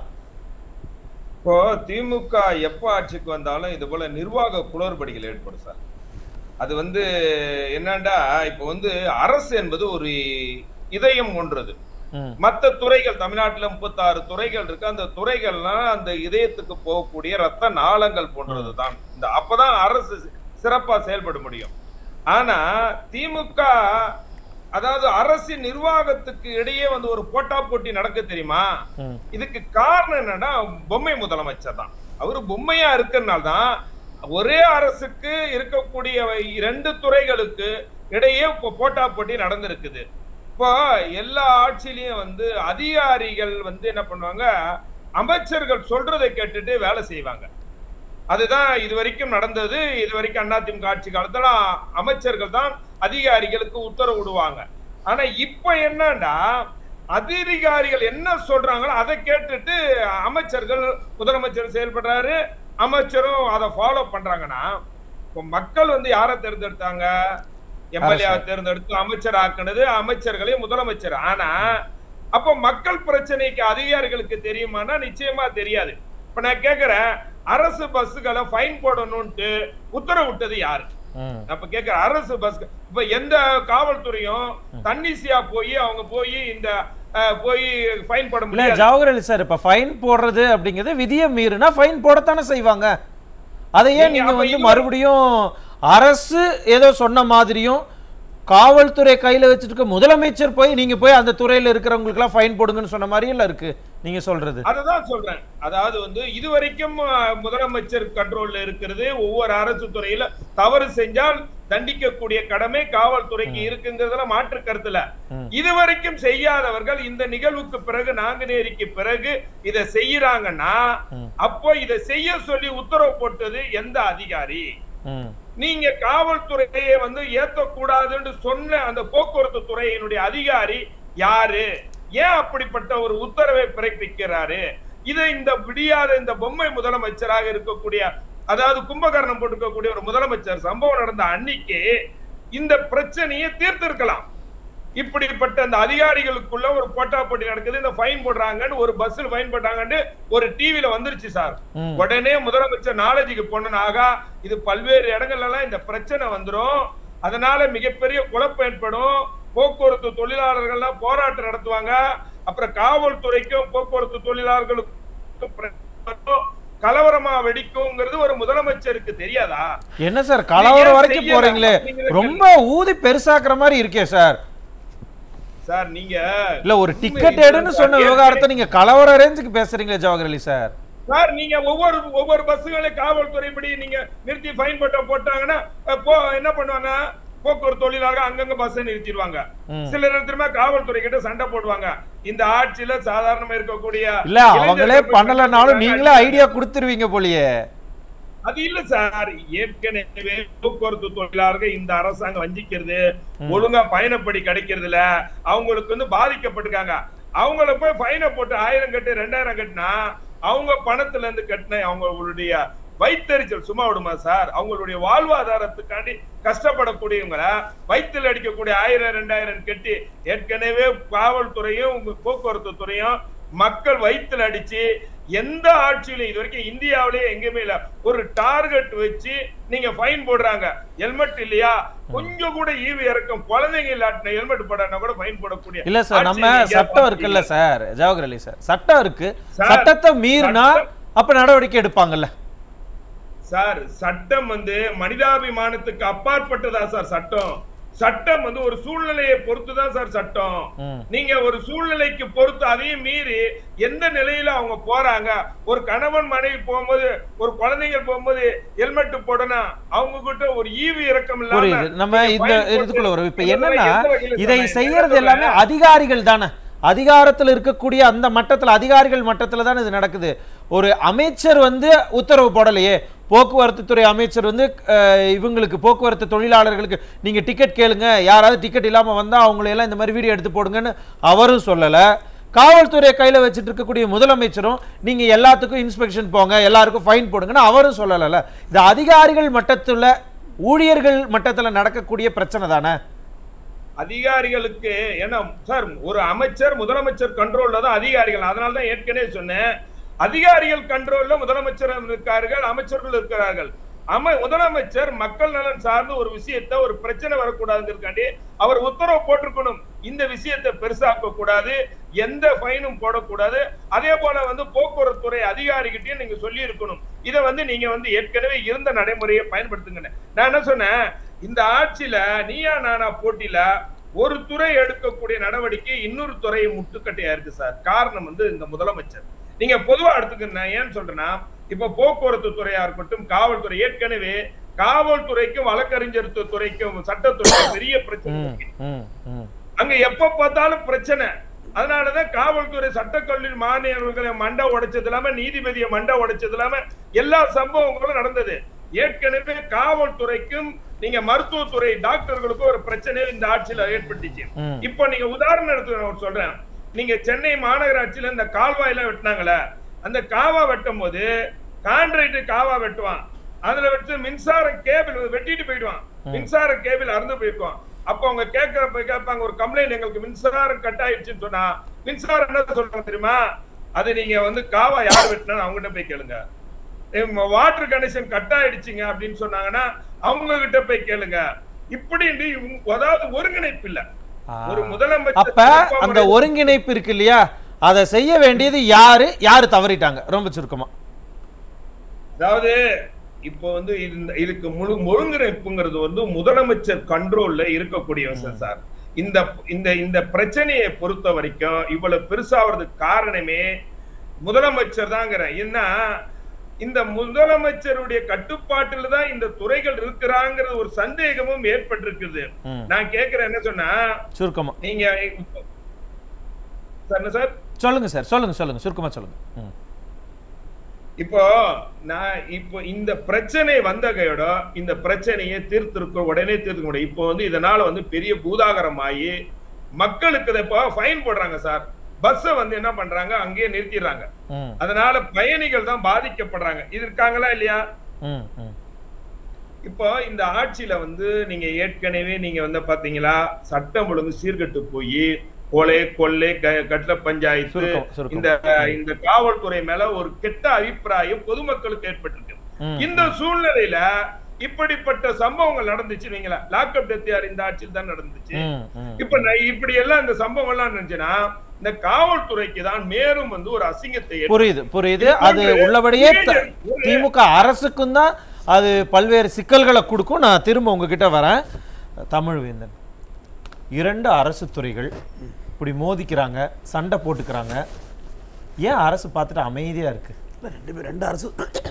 இப்போ திமுக எப்ப ஆட்சிக்கு வந்தாலும் இது போல நிர்வாக குளறுபடிகள் ஏற்படும் சார் அது வந்து என்னண்டா இப்போ வந்து அரசு என்பது ஒரு இதயம் கொன்றது ம். மத்த துறைகள் தமிழ்நாட்டுல முப்பத்தாறு துறைகள் இருக்கு அந்த துறைகள்லாம் அந்த இதயத்துக்கு போகக்கூடிய ரத்த நாளங்கள் போன்றது தான் இந்த அப்பதான் அரசு சிறப்பா செயல்பட முடியும் ஆனா திமுக அதாவது அரசின் நிர்வாகத்துக்கு இடையே வந்து ஒரு போட்டா போட்டி நடக்க தெரியுமா ம். இதுக்கு காரணம் என்னன்னா பொம்மை முதலமைச்சர் தான் அவரு பொம்மையா இருக்கிறனால தான் ஒரே அரசுக்கு இருக்கக்கூடிய இரண்டு துறைகளுக்கு இடையே இப்போ போட்டா போட்டி நடந்திருக்குது இப்போ எல்லா ஆட்சியிலையும் வந்து அதிகாரிகள் வந்து என்ன பண்ணுவாங்க அமைச்சர்கள் சொல்றதை கேட்டுட்டு வேலை செய்வாங்க அதுதான் இது வரைக்கும் நடந்தது இது வரைக்கும் அதிமுக ஆட்சி காலத்துல அமைச்சர்கள் தான் அதிகாரிகளுக்கு உத்தரவு விடுவாங்க ஆனா இப்ப என்னன்னா அதிகாரிகள் என்ன சொல்றாங்களோ அதை கேட்டுட்டு அமைச்சர்கள் முதலமைச்சர் செயல்படுறாரு அமைச்சரும் அதை ஃபாலோ பண்றாங்கன்னா இப்போ மக்கள் வந்து யாரை தேர்ந்தெடுத்தாங்க எம்எல்ஏ தேர்ந்தெடுத்து அமைச்சர் ஆக்குனது அமைச்சர்களே முதலமைச்சர் ஆனா அப்போ மக்கள் பிரச்சனைக்கு அதிகாரிகளுக்கு தெரியுமானா நிச்சயமா தெரியாது இப்ப நான் கேக்குறேன் அரசு பஸ்ஸுகளை ஃபைன் போடணும்ட்டு உத்தரவு விட்டது யாரு ம். அப்ப கேக்குற அரசு பஸ் இப்ப எந்த காவல்துறையும் தன்னிச்சையா போய் அவங்க போய் இந்த அஹ், போய் ஃபைன் போட இல்ல முடியாது ஜவஹர் அலி சார் இப்ப ஃபைன் போடுறது அப்படிங்கிறது விதியை மீறினா ஃபைன் போடத்தானே செய்வாங்க அதையே நீங்க நீங்க அப்ப வந்து இது- மறுபடியும் அரசு ஏதோ சொன்ன மாதிரியும் காவல்துறை கையில வச்சுட்டு இருக்க முதலமைச்சர் போய் நீங்க போய் அந்த துறையில இருக்கிறவங்களுக்கு எல்லாம் ஃபைன் போடுங்கன்னு சொன்ன மாதிரி இல்ல இருக்கு நீங்க சொல்றது அதுதான் சொல்றேன் அதாவது வந்து இதுவரைக்கும் அஹ், முதலமைச்சர் கண்ட்ரோல்ல இருக்கிறது ஒவ்வொரு அரசு துறையில தவறு செஞ்சால் தண்டிக்கக்கூடிய கடமை காவல்துறைக்கு இருக்குங்கிறதுல மாற்று கருத்துல ம். இதுவரைக்கும் செய்யாதவர்கள் இந்த நிகழ்வுக்கு பிறகு நாங்குநேரிக்கு பிறகு இதை செய்யறாங்கன்னா ம். அப்போ இதை செய்ய சொல்லி உத்தரவு போட்டது எந்த அதிகாரி ம் நீங்க காவல்துறையை வந்து ஏத்தக்கூடாதுன்னு சொன்ன அந்த போக்குவரத்து துறையினுடைய அதிகாரி யாரு ஏன் அப்படிப்பட்ட ஒரு உத்தரவை பிறப்பிக்கிறாரு இதை இந்த விடியாத இந்த பொம்மை முதலமைச்சராக இருக்கக்கூடிய அதாவது கும்பகர்ணம் போட்டுக்கக்கூடிய ஒரு முதலமைச்சர் சம்பவம் நடந்த அன்னைக்கு இந்த பிரச்சனையை தீர்த்திருக்கலாம் இப்படிப்பட்ட அந்த அதிகாரிகளுக்குள்ள ஒரு போட்டா போட்டி நடக்குது இந்த ஃபைன் போடுறாங்கன்னு ஒரு பஸ்ல ஃபைன் போட்டாங்கன்னு ஒரு டிவில வந்துருச்சு சார் ம். உடனே முதலமைச்சர் நாலேஜுக்கு போனோம் ஆகா இது பல்வேறு இடங்கள்ல எல்லாம் இந்த பிரச்சனை வந்துரும் அதனால மிகப்பெரிய குழப்பம் ஏற்படும் போக்குவரத்து தொழிலாளர்கள்லாம் போராட்டம் நடத்துவாங்க அப்புறம் காவல்துறைக்கும் போக்குவரத்து தொழிலாளர்களுக்கும் பிரச்சனை வரும். கலவரமா வெடிக்குங்கிறது ஒரு முதலமைச்சருக்கு தெரியாதா என்ன சார் கலவரம் வரைக்கும் செய்யல போறீங்களே அப்படிங்கிறது ரொம்ப ஊதி பெருசாக்குற மாதிரி இருக்கே சார் சார் நீங்க இல்ல ஒரு உண்மை டிக்கெட் இதுதான் எடுன்னு சார். சொன்ன விவகாரத்தை நீங்க கலவர ரேஞ்சுக்கு பேசுறீங்களே ஜவஹர் அலி சார் சார் நீங்க ஒவ்வொரு ஒவ்வொரு பஸ்ஸுகளை காவல்துறை இப்படி நீங்க நிறுத்தி ஃபைன் போட்ட போட்டாங்கன்னா அஹ், போ என்ன பண்ணுவாங்க போக்குவரத்து தொழிலாளர்கள் அங்கங்க பஸ் நிறுத்திடுவாங்க ம். சில நேரத்துல காவல்துறை கிட்ட சண்டை போடுவாங்க இந்த ஆட்சியில சாதாரணமா இருக்கக்கூடிய இல்ல அவங்களே இளைஞர்கள் பண்ணலனாலும் போய் நீங்களே ஐடியா கொடுத்துருவீங்க போலியே அது இல்ல சார் ஏற்கனவே போக்குவரத்து தொழிலாளர்கள் இந்த அரசாங்கம் வஞ்சிக்கிறது ஒழுங்கா பயணப்படி கிடைக்கிறது இல்ல அவங்களுக்கு வந்து பாதிக்கப்பட்டிருக்காங்க அவங்கள போய் ஃபைனை போட்டு ஆயிரம் கட்டு ரெண்டாயிரம் கட்டினா அவங்க பணத்துல இருந்து கட்டின அவங்களுடைய வைத்தறிச்சல் சும்மா விடுமா சார் அவங்களுடைய வாழ்வாதாரத்துக்காண்டி கஷ்டப்படக்கூடியவங்கள வயிற்றில் அடிக்கக்கூடிய ஆயிரம் ரெண்டாயிரம் கட்டி ஏற்கனவே காவல்துறையும் உங்க போக்குவரத்து துறையும் மக்கள் வயிற்றுல அடிச்சு எந்த ஆட்சியிலும் இது வரைக்கும் இந்தியாவிலேயே எங்கேயுமே இல்ல ஒரு டார்கெட் வச்சு நீங்க ஃபைன் போடுறாங்க ஹெல்மெட் இல்லையா கொஞ்சம் கூட ஈவு இறக்கம் குழந்தைங்க இல்லாட்டின ஹெல்மெட் போடனா கூட ஃபைன் போடக்கூடிய இல்ல சார் நம்ம ஆட்சி நீங்க சட்டம் இருக்குல்ல சார் ஜவஹர் அலி சார் சட்டம் இருக்கு சார், சட்டத்தை மீறினா சட்டம்- அப்ப நடவடிக்கை எடுப்பாங்கல்ல சார் சட்டம் வந்து மனிதாபிமானத்துக்கு அப்பாற்பட்டதா சார் சட்டம் சட்டம் வந்து ஒரு சூழ்நிலையை பொறுத்து தான் சார் சட்டம் ம். நீங்க ஒரு சூழ்நிலைக்கு பொறுத்து அதையும் மீறி எந்த நிலையில அவங்க போறாங்க ஒரு கணவன் மனைவி போகும்போது ஒரு குழந்தைங்க போகும்போது ஹெல்மெட் போடணும் அவங்க கிட்ட ஒரு ஈவு இறக்கம் இல்லாம புரியுது நம்ம நீங்க இந்த fine போட்டு இதுக்குள்ள வரும் இப்ப இதெல்லாம் என்னன்னா எந்த வகையில இதை சார் நான் செய்யறது என்ன எல்லாமே சொல்றேன்? அதிகாரிகள் தானே அதிகாரத்தில் இருக்கக்கூடிய அந்த மட்டத்துல அதிகாரிகள் மட்டத்துல தானே இது நடக்குது ஒரு அமைச்சர் வந்து உத்தரவு போடலையே போக்குவரத்து துறை அமைச்சர் வந்து அஹ், இவங்களுக்கு போக்குவரத்து தொழிலாளர்களுக்கு நீங்க டிக்கெட் கேளுங்க யாராவது டிக்கெட் இல்லாம வந்தா அவங்களை எல்லாம் இந்த மாதிரி வீடியோ எடுத்து போடுங்கன்னு அவரும் சொல்லல காவல்துறை கையில வச்சுட்டு இருக்கக்கூடிய முதலமைச்சரும் நீங்க எல்லாத்துக்கும் இன்ஸ்பெக்ஷன் போங்க எல்லாருக்கும் ஃபைன் போடுங்கன்னு அவரும் சொல்லலைல்ல இது அதிகாரிகள் மட்டத்துல ஊழியர்கள் மட்டத்துல நடக்கக்கூடிய பிரச்சனை தானே அதிகாரிகளுக்கு ஏன்னா சார் ஒரு அமைச்சர் முதலமைச்சர் கண்ட்ரோல்ல தான் அதிகாரிகள் அதனால தான் ஏற்கனவே சொன்னேன் அதிகாரிகள் கண்ட்ரோல்ல முதலமைச்சர் இருக்கார்கள் அமைச்சர்கள் இருக்கிறார்கள் அம முதலமைச்சர் மக்கள் நலன் சார்ந்த ஒரு விஷயத்தை ஒரு பிரச்சனை வரக்கூடாதுங்கிறதுக்காண்டி அவர் உத்தரவு போட்டிருக்கணும் இந்த விஷயத்தை பெருசாக்க கூடாது எந்த ஃபைனும் போடக்கூடாது அதே போல வந்து போக்குவரத்து துறை அதிகாரிகிட்டயும் நீங்க சொல்லி இருக்கணும் இதை வந்து நீங்க வந்து ஏற்கனவே இருந்த நடைமுறையை பயன்படுத்துங்க நான் என்ன சொன்னேன் இந்த ஆட்சியில நீயா நானா போட்டியில ஒரு துறை எடுக்கக்கூடிய நடவடிக்கை இன்னொரு துறை முட்டுக்கட்டையா இருக்கு சார் காரணம் வந்து இந்த முதலமைச்சர் நீங்க பொதுவா எடுத்துக்க நான் ஏன் சொல்றேன்னா இப்ப போக்குவரத்து துறையா இருக்கட்டும் காவல்துறை ஏற்கனவே காவல்துறைக்கும் வழக்கறிஞர் து- துறைக்கும் சட்டத்துறைக்கும் பெரிய பிரச்சனை ம், இருக்கு. ம், ம். அங்க எப்ப பார்த்தாலும் பிரச்சனை அதனாலதான் காவல்துறை சட்டக்கல்லூரி மாநிலங்களை மண்டை உடைச்சது இல்லாம நீதிபதியை மண்டை உடைச்சது இல்லாம எல்லா சம்பவங்களும் நடந்தது ஏற்கனவே காவல்துறைக்கும் நீங்க மருத்துவத்துறை டாக்டர்களுக்கும் ஒரு பிரச்சனை இந்த ஆட்சியில ஏற்பட்டுச்சு ம். இப்போ நீங்க உதாரணம் எடுத்து நான் ஒரு சொல்றேன் நீங்க சென்னை மாநகராட்சியில இந்த கால்வாயெல்லாம் வெட்டினாங்களே அந்த காவா வெட்டும் போது கான்ட்ராக்ட் காவா வெட்டுவான் அதுல வச்சு மின்சார கேபிள் வெட்டிட்டு போயிடுவான் மின்சார கேபிள் அறுந்து போயிருக்கும் அப்ப அவங்க கேட்கறப்ப கேட்பாங்க ஒரு கம்ப்ளைண்ட் எங்களுக்கு மின்சாரம் கட் ஆயிடுச்சுன்னு சொன்னா மின்சாரம் என்ன சொல்றாங்க தெரியுமா அது நீங்க வந்து காவா யார் வெட்டினா அவங்ககிட்ட போய் கேளுங்க வாட்டர் கனெக்ஷன் கட் ஆயிடுச்சுங்க அப்படின்னு சொன்னாங்கன்னா அவங்க கிட்ட போய் கேளுங்க இப்படி அதாவது ஒருங்கிணைப்பு இல்ல ஒரு முதலமைச்சர் அப்ப அந்த ஒருங்கிணைப்பு இருக்கு இல்லையா அதை செய்ய வேண்டியது யாரு யாரு தவறிட்டாங்க ரொம்ப சுருக்கமா அதாவது இப்போ வந்து இந்த இதுக்கு முழு ஒருங்கிணைப்புங்கிறது வந்து முதலமைச்சர் கண்ட்ரோல்ல இருக்கக்கூடிய விஷயம் சார் இந்த இந்த இந்த பிரச்சனையை பொறுத்த வரைக்கும் இவ்வளவு பெருசாவதுக்கு காரணமே முதலமைச்சர் தாங்கிறேன் என்ன இந்த முதலமைச்சருடைய கட்டுப்பாட்டில் தான் இந்த துறைகள் இருக்கிறாங்கிற ஒரு சந்தேகமும் ஏற்பட்டிருக்குது ம். நான் கேக்குறேன் என்ன சொன்னா சுருக்கமா நீங்க சார் என்ன சார் சொல்லுங்க சார் சொல்லுங்க சொல்லுங்க சுருக்கமா சொல்லுங்க ம். இப்போ நான் இப்போ இந்த பிரச்சனை வந்த கையோட இந்த பிரச்சனையை தீர்த்திருக்க உடனே தீர்த்துக்க முடியும் இப்போ வந்து இதனால வந்து பெரிய பூதாகரம் ஆகி மக்களுக்கு இதை இப்போ ஃபைன் போடுறாங்க சார் பஸ்ஸை வந்து என்ன பண்றாங்க அங்கேயே நிறுத்திடுறாங்க ம். அதனால பயணிகள் தான் பாதிக்கப்படுறாங்க இது இருக்காங்களா இல்லையா ம். ம். இப்போ இந்த ஆட்சியில வந்து நீங்க ஏற்கனவே நீங்க வந்து பாத்தீங்களா சட்டம் ஒழுங்கு சீர்கெட்டு போய் கொலை கொள்ளை க- கட்டட பஞ்சாயத்து சுருக்கம், சுருக்கம். இந்த இந்த காவல்துறை மேல ஒரு கெட்ட அபிப்பிராயம் பொதுமக்களுக்கு ஏற்பட்டிருக்கு ம். இந்த சூழ்நிலையில இப்படிப்பட்ட சம்பவங்கள் நடந்துச்சு நீங்களா லாக்அப் டெத் யார் இந்த ஆட்சியில் தான் நடந்துச்சு ம். ம். இப்ப நான் இப்படி எல்லாம் இந்த சம்பவம் எல்லாம் இருந்துச்சுன்னா இந்த காவல்துறைக்கு தான் மேலும் வந்து ஒரு அசிங்கத்தை ஏற்படுத்தும். புரியுது புரியுது அது உள்ளபடியே த- திமுக அரசுக்கும் தான் அது பல்வேறு சிக்கல்களை கொடுக்கும் நான் திரும்ப உங்ககிட்ட வரேன் தமிழ்வேந்தன் இரண்டு அரசு துறைகள் இப்படி மோதிக்கிறாங்க சண்டை போட்டுக்கிறாங்க ஏன் அரசு பார்த்துட்டு அமைதியா இருக்கு இல்ல, ரெண்டு பேர் ரெண்டு அரசு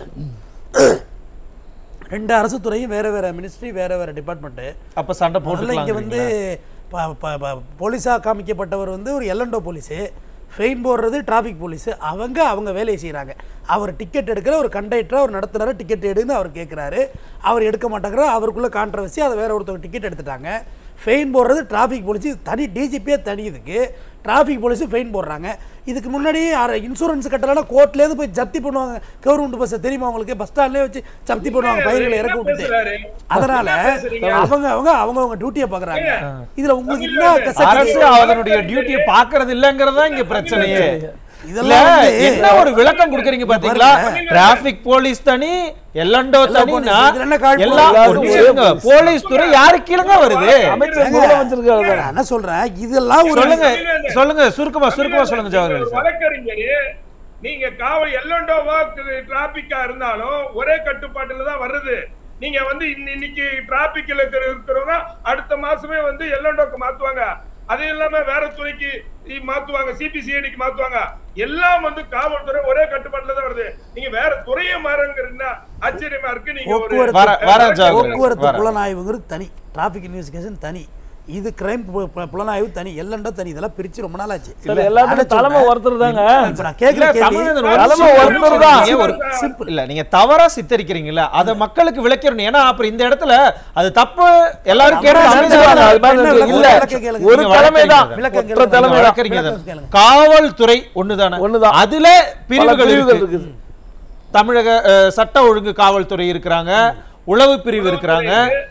ரெண்டு அரசு துறையும் வேற வேற மினிஸ்ட்ரி வேற வேற டிபார்ட்மெண்ட்டு அப்ப சண்டை முதல்ல இங்க வந்து போட்டுக்கலாம் ப- ப- ப- போலீஸா காமிக்கப்பட்டவர் வந்து ஒரு எல்என்டோ போலீஸு ஃபெயின் போடுறது டிராஃபிக் போலீஸு அவங்க அவங்க வேலையை செய்கிறாங்க அவர் டிக்கெட் எடுக்கிற ஒரு கண்டக்டர் ஒரு நடத்துனார டிக்கெட் எடுன்னு அவர் கேட்குறாரு அவர் எடுக்க மாட்டேங்கிற அவருக்குள்ள கான்ட்ரவர்சி அதை வேற ஒருத்தவங்க டிக்கெட் எடுத்துட்டாங்க ஃபெயின் போடுறது டிராஃபிக் போலீஸ் தனி டிஜிபியே தனி இதுக்கு டிராஃபிக் போலீஸு ஃபெயின் போடுறாங்க இதுக்கு முன்னாடி இன்சூரன்ஸ் கட்டலாம் கோர்ட்லேருந்து போய் ஜப்தி பண்ணுவாங்க கவர்மெண்ட் பஸ்ஸை தெரியுமா அவங்களுக்கு பஸ் ஸ்டாண்ட்லேயே வச்சு ஜப்தி பண்ணுவாங்க பயிர்களை இறக்க என்ன விட்டுட்டு பேசுறாரு? அதனால என்ன பேசுறீங்க? அவங்க அவங்க அவங்க அவங்க டியூட்டியை பார்க்குறாங்க இதுல உங்களுக்கு என்ன அரசு கசக்கு அதனுடைய டியூட்டியை பாக்குறது இல்லங்கிறதா இங்க பிரச்சனையே இல்ல இதெல்லாம் வந்து என்ன ஒரு விளக்கம் கொடுக்குறீங்க பாத்தீங்களா டிராபிக் போலீஸ் தனி எல்லண்டோ தனினா இதுல என்ன காழ்ப்பு? எல்லா ஒரு நிமிஷம் இருங்க. போலீஸ் துறை யாரு கீழங்க வருது அமைச்சர் முதலமைச்சருக்கு நான் என்ன சொல்றேன் இதெல்லாம் ஒரு சொல்லுங்க சொல்லுங்க சுருக்கமா சுருக்கமா சொல்லுங்க ஒரு ஜவஹர்லால் சார் வழக்கறிஞரு நீங்க காவல் எல்லண்டோவா டிராபிக்கா இருந்தாலும் ஒரே கட்டுப்பாட்டுல தான் வருது நீங்க வந்து இன்னி- இன்னைக்கு டிராபிக்ல இருக்கிறவங்க அடுத்த மாசமே வந்து எல்லண்டோக்கு மாத்துவாங்க அது இல்லாம வேற துறைக்கு இ- மாத்துவாங்க சிபிசிஐடிக்கு மாத்துவாங்க எல்லாம் வந்து காவல்துறை ஒரே கட்டுப்பாட்டுல தான் வருது நீங்க வேற துறையை மாறுங்கிறீங்கன்னா ஆச்சரியமா இருக்கு நீங்க ஒரு போக்குவரத்து வர- வர ஜாகிரதை. போக்குவரத்து வர. புலனாய்வுங்கிறது தனி டிராபிக் இன்வெஸ்டிகேஷன் தனி இது கிரைம் புலனாய்வு தனி எல்லண்டோ தனி இதெல்லாம் பிரிச்சு ரொம்ப நாள் ஆச்சு சார் எல்லாத்துக்கும் தலைமை ஒருத்தர் தாங்க இப்ப நான் இல்ல, கேட்கிற கேள்வி தமிழன் ஒரு தலைமை நிமிஷம் ஒருத்தர் தான். நீங்க ஒரு Simple. இல்ல நீங்க தவறா சித்தரிக்கிறீங்கல்ல அத மக்களுக்கு விளக்கிறணும் ஏன்னா அப்புறம் இந்த இடத்துல அது தப்பு எல்லாரும் கேட்டு தவறா அமைதியா சித்தரிக்கிறாங்க. இருங்க. அது மாதிரி விளக்கம் இல்ல விளக்கம் கேளுங்க. ஒரு நீங்க தலைமை தான் வழக்கறிஞர் விளக்கம் ஒற்றை கேளுங்க. தலைமை தான் வழக்கறிஞர் விளக்கம் தான். கேளுங்க. காவல்துறை ஒண்ணுதானே ஒண்ணுதான். அதுல பிரிவுகள் பிரிவுகள் இருக்கு இருக்குது. தமிழக அஹ், சட்ட ஒழுங்கு காவல்துறை இருக்கிறாங்க உளவு பிரிவு இருக்கிறாங்க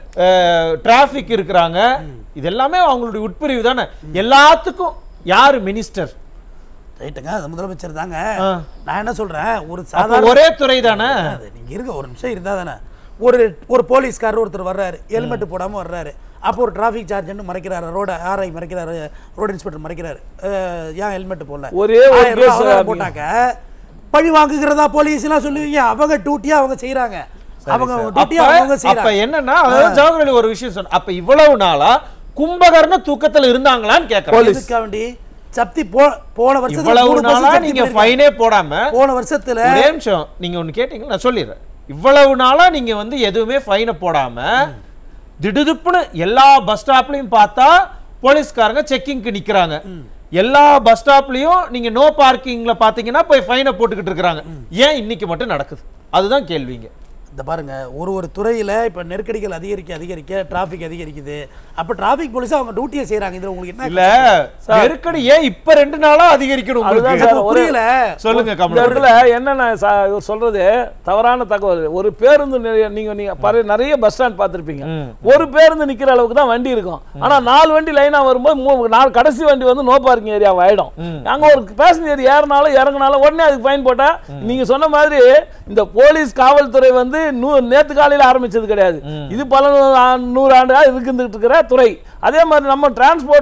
டிராபிக் இருக்கிறாங்க இது எல்லாமே அவங்களுடைய உட்பிரிவு தானே எல்லாத்துக்கும் யாரு மினிஸ்டர் ரைட்டுங்க அது முதலமைச்சர் தாங்க ஆ. நான் என்ன சொல்றேன் ஒரு அப்ப சாதாரண ஒரே துறை தானே அது நீங்க இருங்க ஒரு நிமிஷம் இருந்தா தானே ஒரு ஒரு போலீஸ்காரர் ஒருத்தர் வர்றாரு ஹெல்மெட் போடாம வர்றாரு அப்போ ஒரு டிராஃபிக் சார்ஜ்னு மறைக்கிறாரு ரோட ஆர்ஐ மறைக்கிறாரு ரோடு இன்ஸ்பெக்டர் மறைக்கிறாரு அஹ், ஏன் ஹெல்மெட் போடல ஒரே ஒரு ஆயிரம் ரூபாய் case அவரை நீங்க- போட்டாக்க பழி வாங்குகிறதா போலீஸ் எல்லாம் சொல்லுவீங்க அவங்க டியூட்டியா அவங்க செய்யறாங்க அவங்க அவங்க அப்ப டியூட்டியா அவங்க அப்ப செய்யறாங்க என்னன்னா அதாவது ஜவஹர்லால் ஒரு விஷயம் சொன்ன அப்ப இவ்வளவு நாளா கும்பகர்ண தூக்கத்துல இருந்தாங்களான்னு கேக்குறேன் எதுக்காக வேண்டி சப்தி போ போன வருஷத்துல இவ்வளவு மூணு bus நாளா ஜப்தி நீங்க பண்ணிருக்காங்க. ஃபைனே போடாம போன வருஷத்துல ஒரே நிமிஷம் நீங்க ஒண்ணு கேட்டீங்களா நான் சொல்லிடுறேன் இவ்வளவு நாளா நீங்க வந்து எதுவுமே ஃபைனை போடாம திடுதிப்புன்னு எல்லா பஸ் ஸ்டாப்லயும் பார்த்தா போலீஸ்காரங்க செக்கிங்க்கு நிக்கிறாங்க எல்லா பஸ் ஸ்டாப்லயும் நீங்க நோ பார்க்கிங்ல பாத்தீங்கன்னா போய் ஃபைனை போட்டுக்கிட்டு இருக்காங்க ஏன் இன்னைக்கு மட்டும் நடக்குது அதுதான் கேள்விங்க இந்த பாருங்க ஒரு ஒரு துறையில இப்ப நெருக்கடிகள் அதிகரிக்க அதிகரிக்க டிராபிக் அதிகரிக்குது அப்ப டிராபிக் போலீஸ் அவங்க டியூட்டியை செய்யறாங்க இதுல உங்களுக்கு என்ன இல்ல நெருக்கடி ஏன் இப்ப ரெண்டு நாளா அதிகரிக்கணும் அதுதான் உங்களுக்கு சார், எனக்கு ஒரு- புரியல சொல்லுங்க இந்த கமலம் இடத்துல என்னென்ன சா- இவர் சொல்றது தவறான தகவல் ஒரு பேருந்து நிலைய- நீங்க நீங்க பாரு நிறைய பஸ் ஸ்டாண்ட் பார்த்திருப்பீங்க ம். ஒரு பேருந்து நிக்கிற அளவுக்கு தான் வண்டி இருக்கும் ஆனா நாலு வண்டி லைனா வரும்போது மூ- நாலு கடைசி வண்டி வந்து நோ பார்க்கிங் ஏரியா ஆயிடும் அங்க ஒரு பேசஞ்சர் ஏறினாலும் இறங்கினாலும் உடனே அதுக்கு ஃபைன் போட்டா நீங்க சொன்ன மாதிரி இந்த போலீஸ் காவல்துறை வந்து நூ- நேத்து காலையில ஆரம்பிச்சது கிடையாது இது பல நூ- ஆ- நூறு ஆண்டு இருந்துட்டு இருக்கிற துறை அதே மாதிரி நம்ம டிரான்ஸ்போர்ட்டும்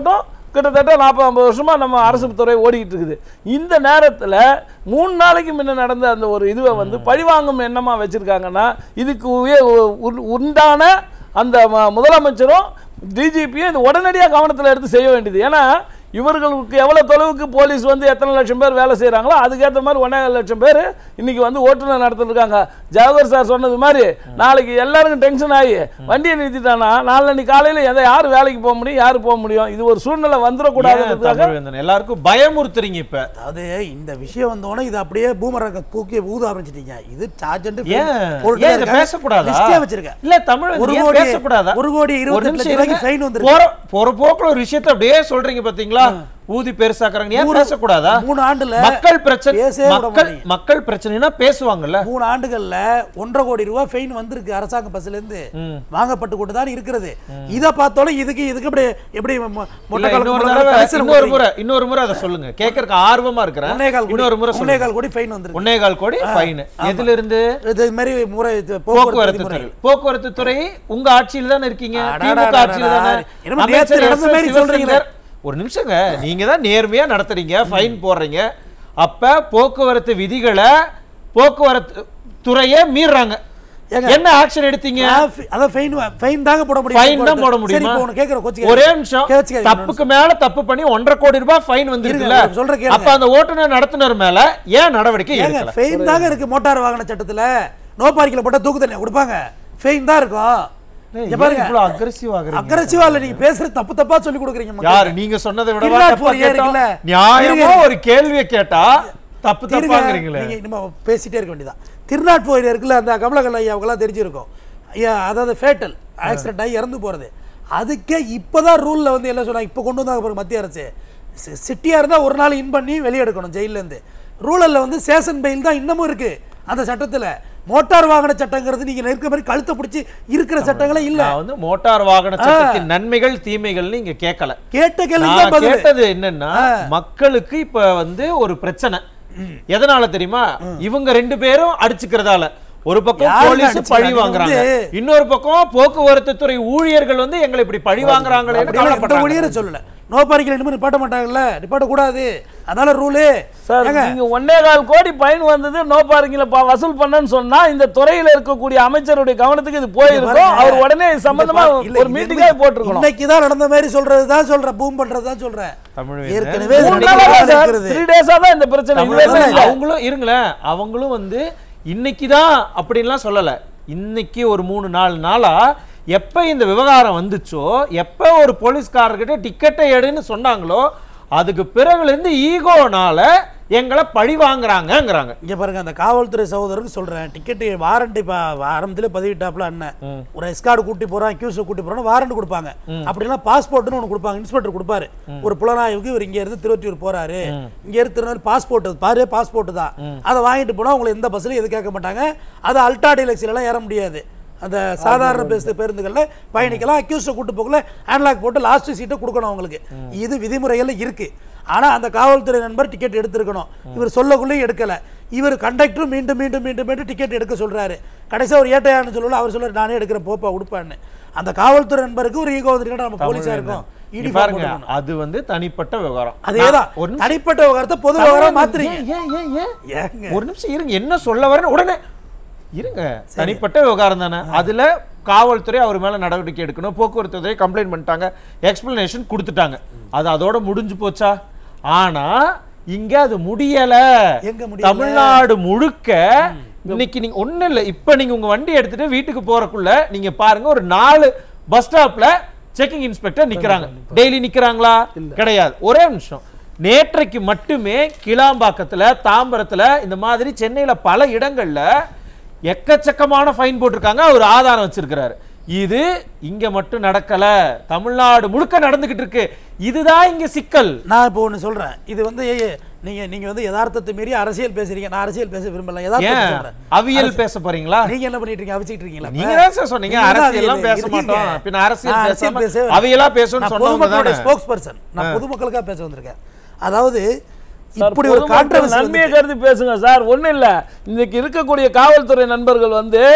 கிட்டத்தட்ட நாற்பது ஐம்பது வருஷமா நம்ம அரசு துறை ஓடிக்கிட்டு இருக்குது இந்த நேரத்துல மூணு நாளைக்கு முன்ன நடந்த அந்த ஒரு இதுவை வந்து பழிவாங்கும் எண்ணமா வச்சிருக்காங்கன்னா இதுக்கு உய- உ- உண்டான அந்த ம- முதலமைச்சரும் டிஜிபியும் இது உடனடியாக கவனத்தில் எடுத்து செய்ய வேண்டியது ஏன்னா இவர்களுக்கு எவ்வளோ தொலைவுக்கு போலீஸ் வந்து எத்தனை லட்சம் பேர் வேலை செய்கிறாங்களோ அதுக்கேற்ற மாதிரி ஒன்றே லட்சம் பேர் இன்னைக்கு வந்து ஓட்டுநர் நடத்திருக்காங்க ஜவஹர் சார் சொன்னது மாதிரி நாளைக்கு எல்லாருக்கும் டென்ஷன் ஆகி வண்டியை நிறுத்திட்டானா நாளைக்கு காலையில் எதை யார் வேலைக்கு போக முடியும் யார் போக முடியும் இது ஒரு சூழ்நிலை ஏன் வந்துடக்கூடாதுன்றதுக்காக தமிழ்வேந்தன் எல்லாருக்கும் பயமுறுத்துறீங்க இப்ப அதாவது இந்த விஷயம் வந்தோடனே இது அப்படியே பூமரங்க தூக்கி ஊத ஆரம்பிச்சிட்டீங்க இது சார்ஜென்ட் ஏன் ஏன் இதை பேசக்கூடாதா லிஸ்டே வச்சிருக்கேன் இல்ல தமிழ் ஒரு ஏன் கோடி- பேசக்கூடாதா ஒரு கோடி ஒரு இருபத்தெட்டு நிமிஷம் லட்சம் ரூபாய்க்கு இருங்க. ஃபைன் வந்திருக்கு போற போற போக்குல ஒரு விஷயத்தை அப்படியே சொல்றீங்க பாத்தீங்களா ஊதி பெருசாக்குறாங்க ஏன் மூணு- பேசக்கூடாதா மூணு ஆண்டுல மக்கள் பிரச்சனை பேசவே விட மக்கள் மாட்டீங்க. மக்கள் பிரச்சனைனா பேசுவாங்கல்ல மூணு ஆண்டுகள்ல ஒன்றரை கோடி ரூபாய் ஃபைன் வந்திருக்கு அரசாங்க பஸ்ல இருந்து வாங்கப்பட்டு கொண்டு தான் இருக்கிறது இத பார்த்தோட இதுக்கு இதுக்கு இப்படி எப்படி மொ- இல்ல, மொட்டை கலக்கு இன்னொரு முழங்கால் தடவை கடைசியில இன்னொரு போடுறீங்க. முறை இன்னொரு முறை அதை சொல்லுங்க கேட்கறதுக்கு ஆர்வமா இருக்கிறேன் ஒன்னே கால் கோடி இன்னொரு முறை ஒன்னே சொல்லுங்க கால் கோடி ஃபைன் வந்திருக்கு ஒன்னே கால் கோடி ஃபைன் எதுல இருந்து இது மாதிரி முறை இது போக்குவரத்து போக்குவரத்து துறை முறை போக்குவரத்து துறை உங்க ஆட்சியில் தானே இருக்கீங்க அடாடா, திமுக ஆட்சியில் தானே என்னமோ நேத்து அமைச்சர் நடந்த எஸ். மாதிரி எஸ். சொல்றீங்களே. சிவசங்கர் ஒரு நிமிஷங்க நீங்க தான் நேர்மையா நடத்துறீங்க ஃபைன் போடுறீங்க அப்ப போக்குவரத்து விதிகளை போக்குவரத்து துறையே மீறுறாங்க ஏங்க, என்ன ஆக்ஷன் எடுத்தீங்க டிராஃபி- அதான் ஃபைன் ஃபைன் தாங்க போட முடியும் ஃபைன் தான் போட சரி முடியுமா இப்போ உனக்கு கேக்குற கோச்சு ஒரே நிமிஷம் தப்புக்கு மேல தப்பு பண்ணி ஒன்றரை கோடி ரூபாய் ஃபைன் வந்திருக்குல்ல இருங்க, சொல்ற கேளுங்க. அப்ப அந்த ஓட்டுநர் நடத்துனர் மேல ஏன் நடவடிக்கை ஏங்க எடுக்கல ஃபைன் தாங்க இருக்கு மோட்டார் வாகன சட்டத்துல நோ பார்க்கிங்ல போட்டா தூக்கு தண்டனை கொடுப்பாங்க ஃபைன் தான் இருக்கும் இங்க பாருங்க இவ்வளவு அக்ரெசிவ் ஆகுறீங்க அக்ரஸிவா இல்ல நீங்க பேசுறது தப்பு தப்பா சொல்லி கொடுக்குறீங்க மக்களுக்கு. யாரு நீங்க சொன்னதை விட திருநாட் போர் ஏன் இருக்குல்ல? நியாயமா இருங்க. ஒரு கேள்வியை கேட்டா தப்பு இருங்க, தப்பாங்கிறீங்களே நீங்க நம்ம பேசிட்டே இருக்க வேண்டியதான் திருநாட் போர் இருக்குல்ல அந்த கமலகல் ஐயாவுக்கெல்லாம் தெரிஞ்சிருக்கும் ஐயா அதாவது ஃபேட்டல் ஆக்சிடென்ட் ஆகி இறந்து போறது அதுக்கே இப்பதான் ரூல்ல வந்து என்ன சொன்னாங்க இப்போ கொண்டு வந்தாங்க பாருங்க மத்திய அரசு சி- சிட்டியா இருந்தா ஒரு நாள் இன் பண்ணி வெளியே எடுக்கணும் ஜெயில்ல இருந்து ரூரல்ல வந்து சேஷன் பெயில் தான் இன்னமும் இருக்கு அந்த சட்டத்துல மோட்டார் வாகன சட்டங்கிறது நீங்க இருக்க மாதிரி கழுத்தை பிடிச்சி இருக்கிற சட்டங்களே இல்ல நான் வந்து மோட்டார் வாகன சட்டத்தின் நன்மைகள் தீமைகள்னு இங்க கேட்கல கேட்ட கேள்வி நான் தான் பதில் கேட்டது என்னன்னா மக்களுக்கு இப்ப வந்து ஒரு பிரச்சனை எதனால தெரியுமா இவங்க ரெண்டு பேரும் அடிச்சுக்கிறதால ஒரு பக்கம் யாருங்க போலீஸ் பழி அடிச்சுக்கிறாங்க? வாங்குறாங்க வந்து- இன்னொரு பக்கம் போக்குவரத்து துறை ஊழியர்கள் வந்து எங்களை இப்படி பழி வாங்குறாங்களே அப்படியெல்லாம் எந்த கவலைப்படுறாங்க ஊழியரும் சொல்லல நோ பார்க்கிங் ரெண்டு நிப்பாட்ட மாட்டாங்கல்ல நிப்பாட்ட கூடாது அதனால ரூலு சார் நீங்க ஒன்னே கால் கோடி பயன் வந்தது நோ பார்க்கிங்ல ப- வசூல் பண்ணன்னு சொன்னா இந்த துறையில இருக்கக்கூடிய அமைச்சருடைய கவனத்துக்கு இது போயிருக்கும் அவர் உடனே இது சம்பந்தமா ஒரு மீட்டிங்கே போட்டிருக்கணும் இன்னைக்கு தான் நடந்த மாதிரி சொல்றது தான் சொல்றேன் பூம் பண்றது தான் சொல்றேன் தமிழ் ஏற்கனவே வேந்தன். மூணு இது நாளா நடந்து சார் இருக்கிறது. த்ரீ டேஸா தான் இந்த பிரச்சனை தமிழ் இதுவே வேந்தன் இல்லை. அவங்களும் இருங்களேன் அவங்களும் வந்து இன்னைக்குதான் அப்படின்லாம் சொல்லல இன்னைக்கு ஒரு மூணு நாலு நாளா எப்ப இந்த விவகாரம் வந்துச்சோ எப்ப ஒரு போலீஸ்காரர்கிட்ட டிக்கெட்டை எடுன்னு சொன்னாங்களோ அதுக்கு பிறகுல இருந்து ஈகோனால எங்களை பழி வாங்குறாங்கங்கிறாங்க இங்க பாருங்க அந்த காவல்துறை சகோதரருக்கு சொல்றேன் டிக்கெட் வாரண்ட் இப்ப ஆரம்பத்துல பதிவிட்டாப்ல அண்ணன் ஒரு எஸ்கார்டு கூட்டி போறான் கியூஸ் கூட்டி போறான் வாரண்ட் கொடுப்பாங்க அப்படின்னா பாஸ்போர்ட்னு ஒன்று கொடுப்பாங்க இன்ஸ்பெக்டர் கொடுப்பாரு ஒரு புலனாய்வுக்கு இவர் இங்க இருந்து திருவொற்றியூர் போறாரு இங்க இருந்து திருநெல் பாஸ்போர்ட் பாரு பாஸ்போர்ட் தான் அதை வாங்கிட்டு போனா உங்களை எந்த பஸ்லயும் எது கேட்க மாட்டாங்க அது அல்டா டீலக்ஸில எல்லாம் ஏற முடியாது அந்த சாதாரண பேசு பேருந்துகளில் பயணிக்கலாம் அக்யூஸ்ட கூட்டு போகல ஹேண்ட்லாக் போட்டு லாஸ்ட் சீட்டை கொடுக்கணும் அவங்களுக்கு இது விதிமுறைகள்ல இருக்கு ஆனா அந்த காவல்துறை நண்பர் டிக்கெட் எடுத்திருக்கணும் இவர் சொல்லக்குள்ளேயும் எடுக்கல இவர் கண்டக்டரும் மீண்டும் மீண்டும் மீண்டும் மீண்டும் டிக்கெட் எடுக்க சொல்றாரு கடைசியா ஒரு ஏட்டையான்னு சொல்லல அவர் சொல்றாரு நானே எடுக்கிற போப்பா உடுப்பான்னு அந்த காவல்துறை நண்பருக்கு ஒரு ஈகோ வந்துருக்கா நம்ம போலீஸா இருக்கோம் இங்க இடி பாருங்க பாருங்க அது வந்து தனிப்பட்ட விவகாரம் அதேதான் நான் ஒரு நிமிஷம் தனிப்பட்ட விவகாரத்தை பொது விவகாரம் மாத்துறீங்க ஏன், ஏன், ஏன், ஏன்? ஏங்க ஒரு நிமிஷம் இருங்க என்ன சொல்ல வரேன்னு உடனே இருங்க தனிப்பட்ட விவகாரம் தானே அதுல காவல்துறை அவர் மேல நடவடிக்கை எடுக்கணும் போக்குவரத்து துறை கம்ப்ளைண்ட் பண்ணிட்டாங்க எக்ஸ்பிளனேஷன் கொடுத்துட்டாங்க அது அதோட முடிஞ்சு போச்சா ஆனா இங்க அது முடியல எங்க முடியல? தமிழ்நாடு முழுக்க இன்னைக்கு நீங்க ஒண்ணு இல்ல இப்ப நீங்க உங்க வண்டி எடுத்துட்டு வீட்டுக்கு போறக்குள்ள நீங்க பாருங்க ஒரு நாலு பஸ் ஸ்டாப்ல செக்கிங் இன்ஸ்பெக்டர் நிக்கிறாங்க டெய்லி நிக்கிறாங்களா கிடையாது ஒரே நிமிஷம் நேற்றைக்கு மட்டுமே கிளாம்பாக்கத்துல தாம்பரத்துல இந்த மாதிரி சென்னையில பல இடங்கள்ல எக்கச்சக்கமான ஃபைன் போட்டிருக்காங்க அவர் ஆதாரம் வச்சிருக்கிறாரு இது இங்க மட்டும் நடக்கல தமிழ்நாடு முழுக்க நடந்துகிட்டு இருக்கு இதுதான் இங்க சிக்கல் நான் இப்போ ஒன்று சொல்றேன் இது வந்து ஏ, ஏ, நீங்க நீங்க வந்து யதார்த்தத்தை மீறி அரசியல் பேசுறீங்க நான் அரசியல் பேச விரும்பல யதார்த்தத்தை ஏன் சொல்றேன் அவியல் பேச போறீங்களா நீங்க என்ன பண்ணிட்டு இருக்கீங்க அவிச்சிட்டு இருக்கீங்களா நீங்க தான் சார் சொன்னீங்க நீங்க தான் அரசியல்லாம் அவியல் பேச இருக்கீங்க. மாட்டோம் பின்ன அரசியல் நான் பேசாம பேசவே- அவையெல்லா பேசணும்னு நான் சொன்னவங்க பொதுமக்களுடைய தானே ஸ்போக்ஸ் பர்சன் நான் பொதுமக்களுக்காக பேச வந்திருக்கேன் அதாவது சார், இப்படி ஒரு பொதுமக்கள் கான்ட்ரவர்சி நன்மையை கருதி பேசுங்க சார் ஒண்ணும் இல்ல இன்னைக்கு இருக்கக்கூடிய காவல்துறை நண்பர்கள் வந்து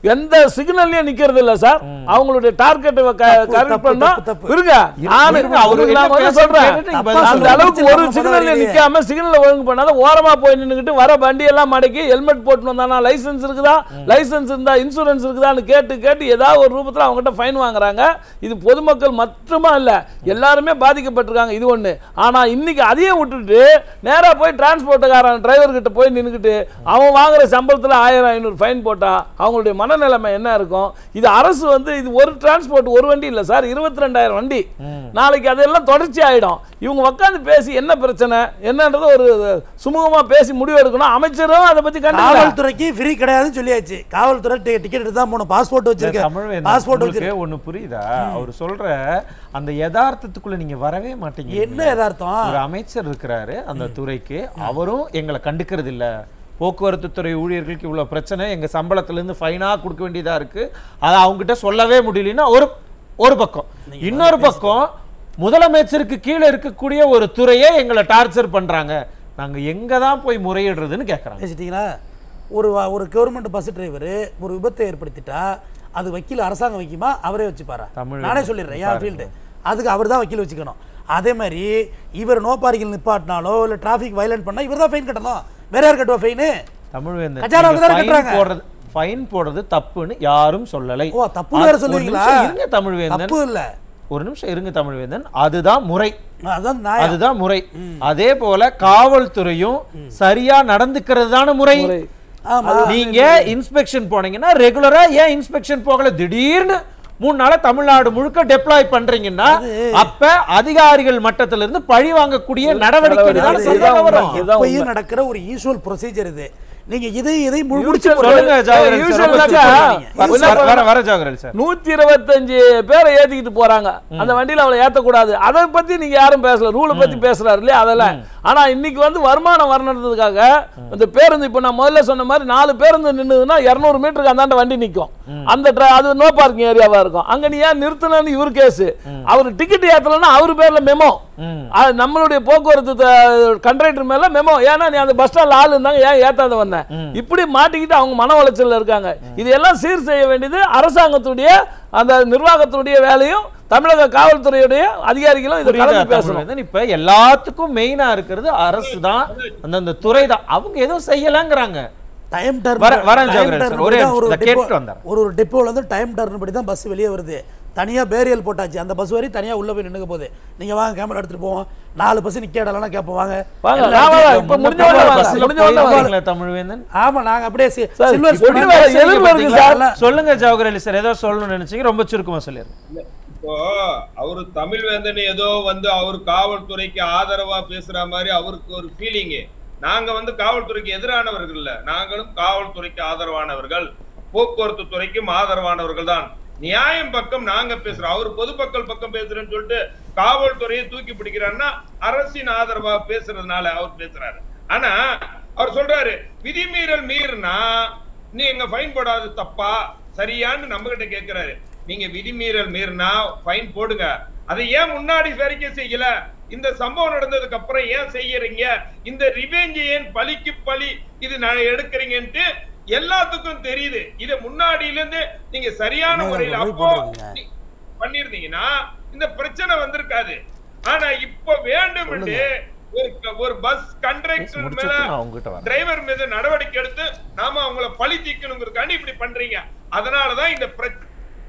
எந்த சிக்னல்லையும் நிக்கிறது இல்ல சார் அவங்களுடைய டார்கெட்டை கரெக்ட் தப்பு, பண்ணா தப்பு, தப்பு. இருங்க நான் இருங்க, அவரு அவருக்கு நான் என்ன முதல்ல பேசுறாரு சொல்றேன் கேட்டுட்டு நீங்க பதில் அந்த சொல்லுங்க. அளவுக்கு ஒரு முதல்ல சிக்னல்ல வரீங்க. நிக்காம சிக்னல்ல ஒழுங்கு பண்ணாத ஓரமா போய் நின்னுக்கிட்டு வர வண்டி எல்லாம் மடக்கி ஹெல்மெட் போட்டு வந்தானா லைசென்ஸ் இருக்குதா லைசென்ஸ் இருந்தா இன்சூரன்ஸ் இருக்குதான்னு கேட்டு கேட்டு ஏதாவது ஒரு ரூபத்துல அவங்ககிட்ட ஃபைன் வாங்குறாங்க இது பொதுமக்கள் மட்டுமா இல்ல எல்லாருமே பாதிக்கப்பட்டிருக்காங்க இது ஒண்ணு ஆனா இன்னைக்கு அதையும் விட்டுட்டு நேரா போய் டிரான்ஸ்போர்ட்டுக்காரன் டிரைவர் கிட்ட போய் நின்னுக்கிட்டு அவன் வாங்குற சம்பளத்துல ஆயிரம் ஐநூறு ஃபைன் போட்டா அவங்களுடைய மனநிலைமை என்ன இருக்கும் இது அரசு வந்து இது ஒரு டிரான்ஸ்போர்ட் ஒரு வண்டி இல்ல சார் இருபத்தி ரெண்டாயிரம் வண்டி நாளைக்கு அதெல்லாம் தொடர்ச்சி ஆயிடும் இவங்க உட்காந்து பேசி என்ன பிரச்சனை என்னன்றத ஒரு சுமூகமா பேசி முடிவு எடுக்கணும் அமைச்சரும் அதை பத்தி கண்டுக்கல காவல்துறைக்கு ஃப்ரீ கிடையாதுன்னு சொல்லியாச்சு காவல்துறை டிக்கெட் எடுத்து தான் போகணும் பாஸ்போர்ட் வச்சிருக்கேன் தமிழ் பாஸ்போர்ட் உங்களுக்கு வச்சிருக்கேன் ஒண்ணு புரியுதா அவர் சொல்ற அந்த யதார்த்தத்துக்குள்ள நீங்க வரவே மாட்டீங்க என்ன யதார்த்தம் ஒரு அமைச்சர் இருக்கிறாரு அந்த துறைக்கு அவரும் எங்களை கண்டுக்கிறது இல்ல போக்குவரத்து துறை ஊழியர்களுக்கு இவ்வளவு பிரச்சனை எங்க சம்பளத்துல இருந்து ஃபைனா கொடுக்க வேண்டியதா இருக்கு அதை அவங்ககிட்ட சொல்லவே முடியலன்னா ஒரு ஒரு பக்கம் இன்னொரு பக்கம் முதலமைச்சருக்கு கீழே இருக்கக்கூடிய ஒரு துறையே எங்களை டார்ச்சர் பண்றாங்க நாங்க எங்க தான் போய் முறையிடுறதுன்னு கேக்குறாங்க பேசிட்டீங்களா ஒரு வ- ஒரு கவர்மெண்ட் பஸ் டிரைவர் ஒரு விபத்தை ஏற்படுத்திட்டா அது வக்கீல் அரசாங்கம் வைக்குமா அவரே வச்சுப்பாரா தமிழ் நானே சொல்லிடுறேன் என் ஃபீல்டு அதுக்கு அவர் தான் வக்கீல் வச்சுக்கணும் அதே மாதிரி இவர் நோ பார்க்கிங் நிப்பாட்டினாலோ இல்லை டிராஃபிக் வயலண்ட் பண்ணா இவர் தான் ஃபைன் கட்டணும் வேற யார் கட்டுவா ஃபைனு தமிழ்வேந்தன் கஜானாவுக்கு தானே ஃபைன் கட்டுறாங்க. போடுறது ஃபைன் போடுறது தப்புன்னு யாரும் சொல்லலை ஓ தப்பு வேற அது- ஒரு சொல்லுவீங்களா நிமிஷம் இருங்க தமிழ்வேந்தன் தப்பு இல்ல ஒரு நிமிஷம் இருங்க தமிழ்வேந்தன் அதுதான் முறை அதான் நியாயம் அதுதான் முறை அதே போல காவல்துறையும் சரியா நடந்துக்கிறது தானே முறை ஆமா நீங்க இன்ஸ்பெக்ஷன் போனீங்கன்னா ரெகுலரா ஏன் இன்ஸ்பெக்ஷன் போகல திடீர்னு மூணு நாளா தமிழ்நாடு முழுக்க டெப்ளாய் பண்றீங்கன்னா அப்ப அதிகாரிகள் மட்டத்துல இருந்து பழி வாங்கக்கூடிய நடவடிக்கை தானே அது சரியாக இதுதான் வரும் உண்மை. இதுதான் அப்பயும் நடக்கிற ஒரு யூஸ்வல் ப்ரொசீஜர் இது நீங்க இதை இதை மு- முடிச்சு Usual சொல்லுங்க ஏய், ஜாகரல் சார், usual ரொம்ப னாக்கா, சிம்பிள். என்ன வர- வர வர ஜாகரல் சார் நூத்தி இருபத்தஞ்சு பேரை ஏத்திக்கிட்டு போறாங்க அந்த வண்டியில அவளை ஏத்தக்கூடாது அதை பத்தி நீங்க யாரும் பேசல ரூலை பத்தி பேசுறாரு இல்லையா அதெல்லாம் ஆனா இன்னைக்கு வந்து வருமானம் வரணுன்றதுக்காக இந்த பேருந்து இப்ப நான் முதல்ல சொன்ன மாதிரி நாலு பேருந்து நின்னுதுன்னா இருநூறு மீட்டருக்கு அந்தாண்ட வண்டி நிக்கும் அந்த tra- அது நோ பார்க்கிங் ஏரியாவா இருக்கும் அங்க நீ ஏன் நிறுத்தணும்னு இவர் கேஸ் அவர் டிக்கெட் ஏத்தலன்னா அவர் பேர்ல மெமோ அது நம்மளுடைய போக்குவரத்து கண்ட்ராக்டர் மேல மெமோ ஏன்னா நீ அந்த பஸ் ஸ்டாண்ட்ல ஆள் இருந்தாங்க ஏன் ஏத்தாத வந்தேன் இப்படி மாட்டிக்கிட்டு அவங்க மன உளைச்சல்ல இருக்காங்க இது எல்லாம் சீர் செய்ய வேண்டியது அரசாங்கத்துடைய அந்த நிர்வாகத்துடைய வேலையும் தமிழக காவல்துறையுடைய அதிகாரிகளும் இதை புரியுதா கலந்து பேசணும் தமிழ்வேந்தன்? இப்ப எல்லாத்துக்கும் மெயினா இருக்கிறது அரசு தான் அந்தந்த துறை தான் அவங்க எதுவும் செய்யலங்கிறாங்க டைம் டர்ன் வர- வரேன் ஜவஹர் சார், ஒரே நிமிஷம், இதை கேட்டுட்டு வந்துடுறேன். ஒரு ஒரு டெப்போல இருந்து டைம் டர்ன் படி தான் பஸ் வெளியே வருது தனியா பேரியல் போட்டாச்சு அந்த பஸ் வரை தனியா உள்ள போய் நின்னுக்க போகுது நீங்க வாங்க கேமரா எடுத்துட்டு போவோம் நாலு பஸ் நிக்க இடம்லாம் கேட்போம் வாங்க வாங்க, எல்லாம் நான் வாங்க. எடுத்துட்டு இப்ப போவோம். முடிஞ்ச உடனே வாங்க. பஸ்ல முடிஞ்ச உடனே வாங்க. போயிருக்கீங்களா தமிழ்வேந்தன் ஆமா நாங்க அப்படியே சி- சார், சில்வர் இப்படி ஸ்பூன் வேற வச்சு எதிர்ப்பு இருக்கு பாத்தீங்களா? சார். சொல்லுங்க ஜவஹர் அலி சார் ஏதோ சொல்லணும்னு நினைச்சீங்க ரொம்ப சுருக்கமா சொல்லிருங்க இப்போ அவரு தமிழ்வேந்தன் ஏதோ வந்து அவர் காவல்துறைக்கு ஆதரவா பேசுற மாதிரி அவருக்கு ஒரு ஃபீலிங் நாங்க வந்து காவல்துறைக்கு எதிரானவர்கள் இல்ல நாங்களும் காவல்துறைக்கு ஆதரவானவர்கள் போக்குவரத்து துறைக்கும் ஆதரவானவர்கள் தான் நியாயம் பக்கம் நாங்க பேசுறோம் அவர் பொதுமக்கள் பக்கம் பேசுறேன்னு சொல்லிட்டு காவல்துறையை தூக்கி பிடிக்கிறாருன்னா அரசின் ஆதரவா பேசுறதுனால அவர் பேசுறாரு ஆனா அவர் சொல்றாரு விதிமீறல் மீறினா நீ எங்க ஃபைன் போடாது தப்பா சரியான்னு நம்ம கிட்ட கேக்குறாரு நீங்க விதிமீறல் மீறினா ஃபைன் போடுங்க அதை ஏன் முன்னாடி வரைக்கும் செய்யல இந்த சம்பவம் நடந்ததுக்கு அப்புறம் ஏன் செய்யறீங்க இந்த ரிவெஞ்ச் ஏன் பலிக்கு பலி இது நான் எடுக்கிறீங்கன்ட்டு எல்லாத்துக்கும் தெரியுது இத முன்னாடியில இருந்து நீங்க சரியான என்னங்க முறையில போய் அப்போ போடுறீங்க? நீ- பண்ணிருந்தீங்கன்னா இந்த பிரச்சனை வந்திருக்காது ஆனா இப்ப வேண்டும் ஒரு ஒரு பஸ் கண்டக்டர் மேல முடிச்சுட்டு நான் உங்ககிட்ட வரேன் டிரைவர் மீது நடவடிக்கை எடுத்து நாம அவங்கள பழி தீக்கணுங்கிறதுக்காண்டி இப்படி பண்றீங்க அதனாலதான் இந்த பிரச்சனை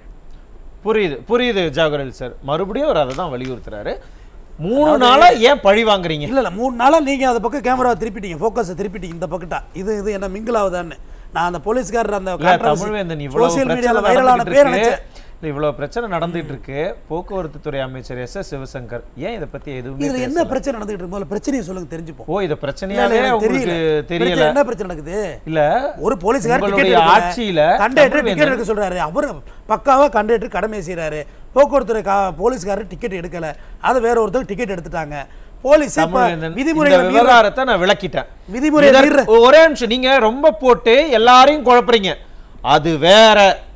புரியுது புரியுது ஜவஹர் அலி சார் மறுபடியும் அவர் அதை தான் வலியுறுத்துறாரு மூணு நாளா ஏன் பழி வாங்குறீங்க இல்ல இல்ல மூணு நாளா நீங்க அந்த பக்கம் கேமரா திருப்பிட்டீங்க ஃபோக்கஸ் திருப்பிட்டீங்க இந்த பக்கட்டா இது இது என்ன மிங்கிள் ஆகுதான்னு நான் அந்த போலீஸ்காரர் அந்த இல்ல தமிழ்வேந்தன் இவ்வளவு சோசியல் பிரச்சனை மீடியால வைரலான நடந்துட்டு பேர் இருக்கு. நினைச்சேன் இல்ல, இவ்வளவு பிரச்சனை நடந்துட்டு இருக்கு போக்குவரத்து துறை அமைச்சர் எஸ் எஸ் சிவசங்கர் ஏன் இதை பத்தி எதுவுமே இதுல என்ன பேசல? பிரச்சனை நடந்துகிட்டு இருக்கு முதல்ல பிரச்சனையை சொல்லுங்க தெரிஞ்சுப்போம் ஓ இத இல்ல, இல்ல, பிரச்சனையாலே எனக்கு உங்களுக்கு தெரியல தெரியல பிரச்சனை என்ன பிரச்சனை நடக்குது இல்ல ஒரு போலீஸ்கார் உங்களுடைய டிக்கெட் ஆட்சியில கண்டக்டர் தமிழ்வேந்தன் டிக்கெட் எடுக்க சொல்றாரு அவர் பக்காவா கண்டக்டர் கடமை செய்றாரு போக்குவரத்து கா போலீஸ்காரர் டிக்கெட் எடுக்கல அதை வேற ஒருத்தர் டிக்கெட் எடுத்துட்டாங்க போலீஸ் இப்ப தமிழ்வேந்தன் இந்த விதிமுறைகளை மீற விவகாரத்தை நான் விளக்கிட்டேன் விதிமுறையை இதற்கு- மீற ஒரே நிமிஷம் நீங்க ரொம்ப போட்டு எல்லாரையும் குழப்புறீங்க அது வேற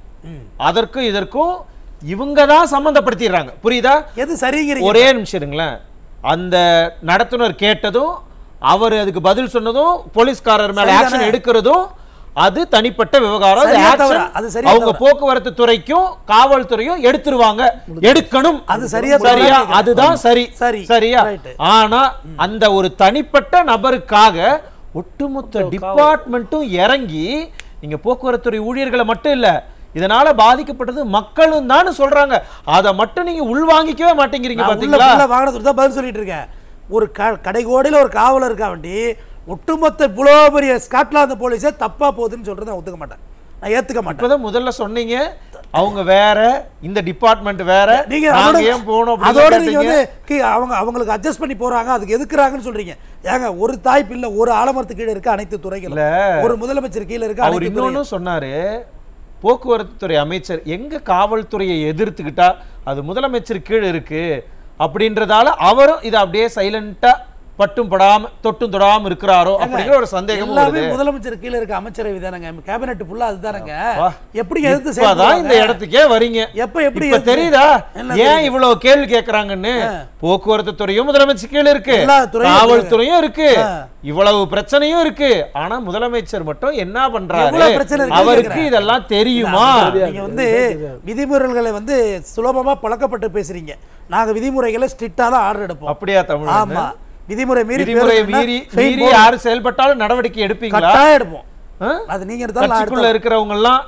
அதற்கும் இதற்கும் இவங்க தான் சம்பந்தப்படுத்திடுறாங்க புரியுதா எது சரிங்கிறீங்க ஒரே நிமிஷம் இருங்களேன் அந்த நடத்துனர் கேட்டதும் அவர் அதுக்கு பதில் சொன்னதும் போலீஸ்காரர் மேல சரிதானே? ஆக்ஷன் எடுக்கிறதும் அது தனிப்பட்ட விவகாரம் அது சரியா action தவறா? அது சரியா அவங்க தவறா? போக்குவரத்து துறைக்கும் காவல்துறையும் எடுத்துருவாங்க எடுக்கணும் அது சரியா தவறா சரியா கேக்குறேன். அதுதான் சரி சரி. சரியா Right. ஆனா அந்த ஒரு தனிப்பட்ட நபருக்காக ஒட்டுமொத்த டிபார்ட்மெண்ட்டும் இறங்கி நீங்க போக்குவரத்துறை ஊழியர்களை மட்டும் இல்ல இதனால பாதிக்கப்பட்டது மக்களும் தான் சொல்றாங்க அதை மட்டும் நீங்க உள்வாங்கிக்கவே மாட்டேங்கிறீங்க நான் உள்ள பாத்தீங்களா full ஆ வாகனத்துக்கு தான் பதில் சொல்லிட்டு இருக்கேன் ஒரு க கடைகோடியில் ஒரு காவலர் இருக்கா வேண்டி ஒட்டுமொத்த இவ்வளோ பெரிய ஸ்காட்லாந்து போலீஸே தப்பா போகுதுன்னு சொல்றதை நான் ஒத்துக்க மாட்டேன் நான் ஏத்துக்க மாட்டேன் இப்பதான் முதல்ல சொன்னீங்க அவங்க வேற இந்த டிபார்ட்மெண்ட் வேற நீங்க நாங்க அதோட ஏன் போனோம் அதோட அப்படின்னு நீங்க கேட்டீங்க. வந்து கி- அவங்க அவங்களுக்கு அட்ஜஸ்ட் பண்ணி போறாங்க அதுக்கு எதுக்குறாங்கன்னு சொல்றீங்க ஏங்க ஒரு தாய் பிள்ளை ஒரு ஆலமரத்து கீழே இருக்க அனைத்து துறைகளும் இல்ல. ஒரு முதலமைச்சர் கீழே இருக்க அவர் அனைத்து துறைகளும் இன்னொன்னு சொன்னாரு போக்குவரத்து துறை அமைச்சர் எங்க காவல்துறையை எதிர்த்துக்கிட்டா அது முதலமைச்சர் கீழ் இருக்கு அப்படின்றதால அவரும் இதை அப்படியே சைலண்டா பட்டும் படாம தொட்டும் தொடாம இருக்கிறாரோ அப்படிங்கிற ஒரு சந்தேகம் எல்லாமே வருது முதலமைச்சர் கீழே இருக்க அமைச்சரவை தானங்க கேபினெட் ஃபுல்லா அதுதானங்க வா. எப்படி எதிர்த்து இப்பதான் இந்த செயல்படுவாங்க? இடத்துக்கே வரீங்க எப்ப எப்படி இப்ப எதிர்த்து- தெரியுதா என்ன ஏன் இவ்வளவு கேள்வி கேக்குறாங்கன்னு போக்குவரத்து துறையும் முதலமைச்சர் கீழ இருக்கு எல்லா துறையும் காவல்துறையும் இருக்கு ஆ. இவ்வளவு பிரச்சனையும் இருக்கு ஆனா முதலமைச்சர் மட்டும் என்ன பண்றாரு எவ்வளவு பிரச்சனை இருக்குன்னு அவருக்கு கேக்குறேன். இதெல்லாம் தெரியுமா நீங்க வந்து விதிமுறைகளை வந்து சுலபமா பழக்கப்பட்டு பேசுறீங்க நாங்க விதிமுறைகளை ஸ்ட்ரிக்டா தான் ஆர்டர் எடுப்போம் அப்படியா தமிழ் ஆமா விதிமுறை மீறி விதிமுறையை பேருந்துன்னா மீறி fine மீறி போடுவோம். யாரு செயல்பட்டாலும் நடவடிக்கை எடுப்பீங்களா கட்டாயம் எடுப்போம் ஆ? அது நீங்க எடுத்தாலும் நான் கட்சிக்குள்ள எடுத்தாலும். இருக்கிறவங்க எல்லாம்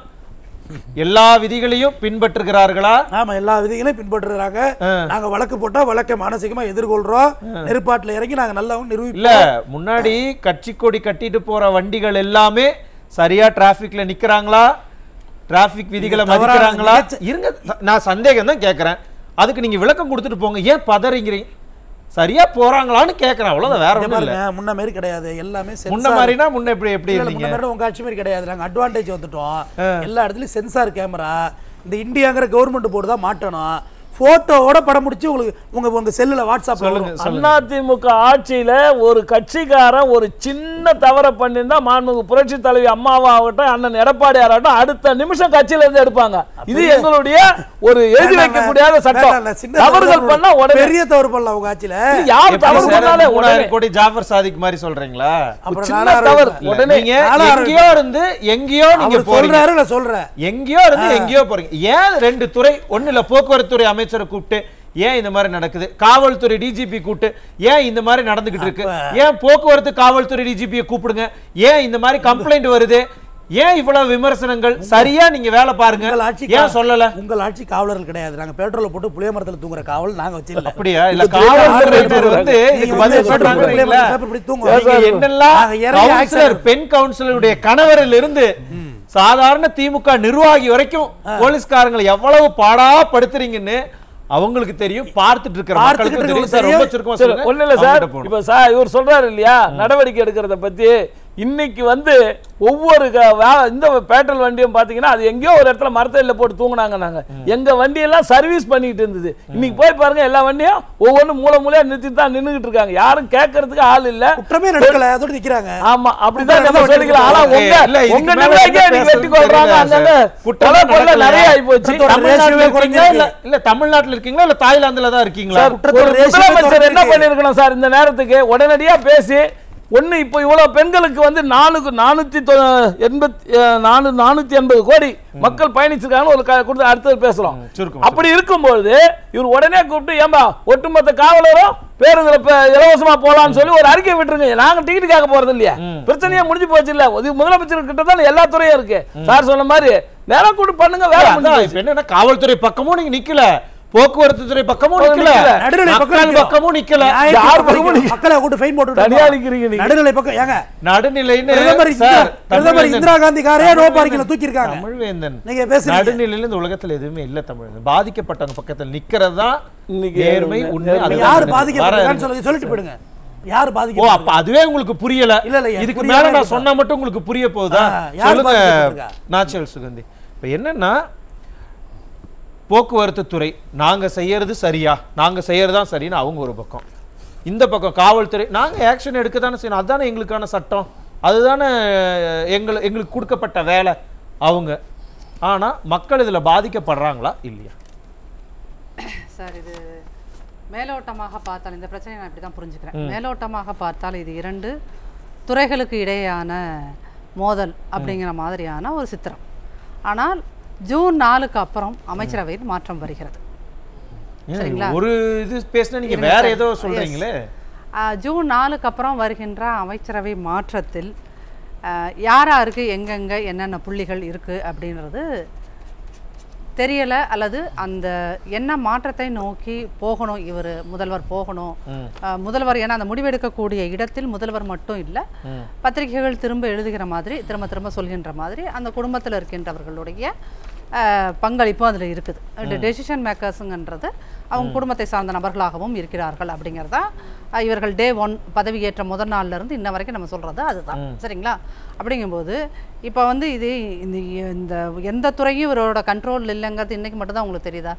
எல்லா விதிகளையும் பின்பற்றுகிறார்களா ஆமா எல்லா விதிகளையும் பின்பற்றுறாங்க நாங்க வழக்கு போட்டா வழக்கை மானசீகமா எதிர்கொள்றோம் நெருப்பாட்டுல இறங்கி நாங்க நல்லா நிரூபி இல்ல முன்னாடி கட்சி கொடி கட்டிட்டு போற வண்டிகள் எல்லாமே சரியா டிராபிக்ல நிக்கறாங்களா டிராபிக் விதிகளை நீங்க தவறான மதிக்கிறாங்களா நினைச்ச- இருங்க நான் சந்தேகம் தான் கேக்குறேன் அதுக்கு நீங்க விளக்கம் கொடுத்துட்டு போங்க ஏன் பதறீங்கிறீங்க சரியா போறாங்களான்னு கேக்குறேன் அவ்வளவுதான் வேற இங்க ஒண்ணும் இல்ல பாருங்க முன்ன மாதிரி கிடையாது எல்லாமே முன்ன sensor. மாதிரினா முன்ன எப்படி எப்படி இல்ல, இல்ல, இருந்தீங்க முன்ன மாதிரி உங்க ஆட்சி மாதிரி கிடையாது நாங்க அட்வான்டேஜ் வந்துட்டோம் எல்லா இடத்துலயும் சென்சார் கேமரா இந்த இந்தியாங்கிற கவர்மெண்ட் போர்டு தான் மாட்டணும் போட்டோவோட படம் முடிச்சு உங்களுக்கு உங்க உங்க செல்லுல வாட்ஸ்அப்ல சொல்லுங்க வரும் சொல்லுங்க அதிமுக ஆட்சியில ஒரு கட்சிக்காரன் ஒரு சின்ன தவறை பண்ணியிருந்தா மாண்புமிகு புரட்சி தலைவி அம்மாவாகட்டும் அண்ணன் எடப்பாடியாராகட்டும் அடுத்த நிமிஷம் கட்சியில இருந்து எடுப்பாங்க இது எங்களுடைய ஒரு எழுதி வைக்கக்கூடிய சட்டம் வேண்டாம், இல்ல, சின்ன தவறுகள் தவறு பண்ணா உடனே பெரிய தவறு பண்ணலாம் உங்க ஆட்சியில யார் எப்படி தவறு சார் பண்ணாலே உடனே மூணாயிரம் கோடி ஜாஃபர் சாதிக் மாதிரி சொல்றீங்களா அப்புறம் சின்ன நானா தவறு ஆரம்பிப்பேன். உடனே நீங்க நானா எங்கேயோ இருந்து எங்கேயோ நீங்க அவர் போறீங்க சொல்றாரு நான் சொல்றேன் எங்கேயோ இருந்து எங்கேயோ போறீங்க ஏன் ரெண்டு துறை ஒண்ணு இல்ல போக்குவரத்து துறை அமைச்சரை கூப்பிட்டு ஏன் இந்த மாதிரி நடக்குது காவல்துறை டிஜிபி கூப்பிட்டு ஏன் இந்த மாதிரி நடந்துகிட்டு இருக்கு ஏன் போக்குவரத்து காவல்துறை டிஜிபியை கூப்பிடுங்க ஏன் இந்த மாதிரி கம்ப்ளைண்ட் வருது ஏன் இவ்வளவு விமர்சனங்கள் சரியா நீங்க வேலை பாருங்க உங்கள் ஆட்சி ஏன் சொல்லல உங்கள் ஆட்சி காவலர்கள் கிடையாது நாங்க பெட்ரோலை போட்டு புளிய மரத்துல தூங்குற காவல் நாங்க வச்சிடல அப்படியா இல்ல இது காவல்துறையினர் வந்து நீங்க இதுக்கு வந்து பதில் petrol சொல்றாங்க புளிய இல்லைங்களா? மரத்துல இப்படி தூங்குவோம். நீங்க என்னெல்லாம் நாங்க இறங்கி கவுன்சிலர் action பெண் கவுன்சிலருடைய கணவரில் இருந்து சாதாரண திமுக நிர்வாகி வரைக்கும் போலீஸ்காரங்களை எவ்வளவு பாடா படுத்துறீங்கன்னு அவங்களுக்கு தெரியும் பார்த்துட்டு இருக்கிற பார்த்துக்கிட்டு மக்களுக்கு தெரியும் இருக்கவங்களுக்கு சார் ரொம்ப தெரியும். சுருக்கமா சரி, சொல்லுங்க ஒண்ணும் இல்ல சார் அவங்ககிட்ட போகணும். இப்ப சார் இவர் சொல்றாரு இல்லையா நடவடிக்கை எடுக்கிறத பத்தி இன்னைக்கு வந்து ஒவ்வொரு க- வே- இந்த பெட்ரோல் வண்டியும் பாத்தீங்கன்னா அது எங்கேயோ ஒரு இடத்துல மரத்தடியில போட்டு தூங்குனாங்க நாங்க எங்க வண்டியெல்லாம் சர்வீஸ் பண்ணிட்டு இருந்தது இன்னைக்கு போய் பாருங்க எல்லா வண்டியும் ஒவ்வொன்றும் மூல மூலையா நிறுத்தி தான் நின்னுகிட்டு இருக்காங்க யாரும் கேட்கறதுக்கு ஆள் இல்ல குற்றமே நடக்கல அதோட நிக்கிறாங்க ஆமா அப்படிதான் நம்ம குற்றம் சொல்லிக்கலாம் ஆனா ஓகே, உங்க இல்ல, இதுக்கு உங்க மேல நிர்வாகியே என்ன நீங்க வெட்டி பேசுறது கொள்றாங்க தெரியல அங்கங்க சார். குற்றம் கொலை கொள்ள நடக்கல. நிறைய ஆகி போச்சு குற்றத்தோட தமிழ்நாட்டுல ratio இருக்கீங்களா இல்ல குறைஞ்சிருக்கு. இல்ல தமிழ்நாட்டுல இருக்கீங்களா இல்ல தாய்லாந்துல தான் இருக்கீங்களா சார் குற்றத்தோட ஒரு ratio முதலமைச்சர் என்ன குறைஞ்சிருக்கு. பண்ணிருக்கணும் சார் இந்த நேரத்துக்கு உடனடியா பேசி ஒண்ணு இப்போ இவ்வளவு பெண்களுக்கு வந்து நானூக்கு நானூத்தி தொ- எண்பத்தி அஹ், நானூ நானூத்தி எண்பது கோடி மக்கள் பயணிச்சிருக்காங்க ஒரு க- கொடுத்து அடுத்தது பேசலாம் சுருக்கம், அப்படி இருக்கும்போது இவர் உடனே கூப்பிட்டு ஏம்பா ஒட்டுமொத்த காவலரும் பேருந்துல ப- இலவசமா போலாம்னு சொல்லி ஒரு அறிக்கை விட்டுருங்க நாங்க டிக்கெட் கேட்க போறது இல்லையா பிரச்சனையே முடிஞ்சு போச்சு இல்ல இது முதலமைச்சர் கிட்ட தான் எல்லா துறையும் இருக்கு சார் சொன்ன மாதிரி நேரம் கூட்டு பண்ணுங்க வேலை முடிஞ்சு அதான் போச்சு. இப்ப என்னன்னா காவல்துறை பக்கமும் நீங்க நிக்கல போக்குவரத்து துறை பக்கமும் நிக்கல நிக்கல. நடுநிலை பக்கம் மக்கள் நிக்கிறோம். பக்கமும் நிக்கல நியாயத்துக்கு யார் பக்கம் பக்கமும் நிக்கிறோம். மக்களை கூட்டு ஃபைன் போட்டு தனியா நிக்கிறீங்க நீங்க. நடுநிலை பக்கம் ஏங்க நடுநிலைன்னு பிரதமர் இந்திரா- சார், பிரதமர் தமிழ்வேந்தன். இந்திரா காந்தி காரே நோ பார்க்கிங்ல தூக்கி இருக்காங்க தமிழ்வேந்தன் நீங்க பேசுறீங்க. நடுநிலையில இந்த உலகத்துல எதுவுமே இல்ல தமிழ் பாதிக்கப்பட்டவங்க பக்கத்துல நிக்கிறது தான் இன்னைக்கு நேர்மை உண்மை நேர்மை. அதுதான் யாரு நடுநிலை. பாதிக்கப்பட்டிருக்கான்னு வர- சொல்லுங்க சொல்லிட்டு போயிடுங்க யாரு ஓ அப்ப பாதிக்கப்பட்டிருக்கா அதுவே உங்களுக்கு புரியல இல்ல, இல்ல, எனக்கு இதுக்கு புரியாம மேல நான் இருக்கா? சொன்னா மட்டும் உங்களுக்கு புரிய போகுதா ஆ, யார் சொல்லுங்க பாதிக்கப்பட்டிருக்கா? நாச்சல் சுகந்தி இப்ப என்னன்னா போக்குவரத்து துறை நாங்க செய்யறது சரியா நாங்க செய்யறதுதான் சரின்னு அவங்க ஒரு பக்கம் இந்த பக்கம் காவல்துறை நாங்க ஆக்ஷன் எடுக்க தானே செய்யணும் அதுதானே எங்களுக்கான சட்டம் அதுதானே எங்களுக்கு எங்களுக்கு கொடுக்கப்பட்ட வேலை அவங்க ஆனா மக்கள் இதுல பாதிக்கப்படுறாங்களா இல்லையா சார் இது மேலோட்டமாக பார்த்தால் இந்த பிரச்சனையை நான் இப்படி தான் புரிஞ்சுக்கிறேன் மேலோட்டமாக பார்த்தால் இது இரண்டு துறைகளுக்கு இடையேயான மோதல் அப்படிங்கிற மாதிரியான ஒரு சித்திரம் ஆனால் ஜூன் நாலுக்கு அப்புறம் அமைச்சரவையில் மாற்றம் வருகிறது ஏன், சரிங்களா? ஒரு இது பேசினா நீங்க இருங்க வேற சார். ஏதோ Yes. சொல்றீங்களே ஆஹ் ஜூன் நாலுக்கு அப்புறம் வருகின்ற அமைச்சரவை மாற்றத்தில் ஆஹ் யார் யாருக்கு எங்கெங்க என்னென்ன புள்ளிகள் இருக்குது அப்படின்றது தெரியலை அல்லது அந்த என்ன மாற்றத்தை நோக்கி போகணும் இவர் முதல்வர் போகணும் ஆஹ் முதல்வர் ஏன்னா அந்த முடிவெடுக்கக்கூடிய இடத்தில் முதல்வர் மட்டும் இல்லை பத்திரிகைகள் திரும்ப எழுதுகிற மாதிரி திரும்ப திரும்ப சொல்கின்ற மாதிரி அந்த குடும்பத்தில் இருக்கின்றவர்களுடைய ஆஹ் பங்களிப்பும் அதில் இருக்குது டெசிஷன் மேக்கர்ஸுங்கன்றது அவங்க குடும்பத்தை சார்ந்த நபர்களாகவும் இருக்கிறார்கள் அப்படிங்கிறதா ஆஹ் இவர்கள் டே ஒன் பதவியேற்ற முதல் நாள்ல இருந்து இன்ன வரைக்கும் நம்ம சொல்கிறது அதுதான் சரிங்களா அப்படிங்கும்போது இப்போ வந்து இது இந்த இந்த எந்த துறையும் இவரோட கண்ட்ரோல் இல்லைங்கிறது இன்னைக்கு மட்டும்தான் உங்களுக்கு தெரியுதா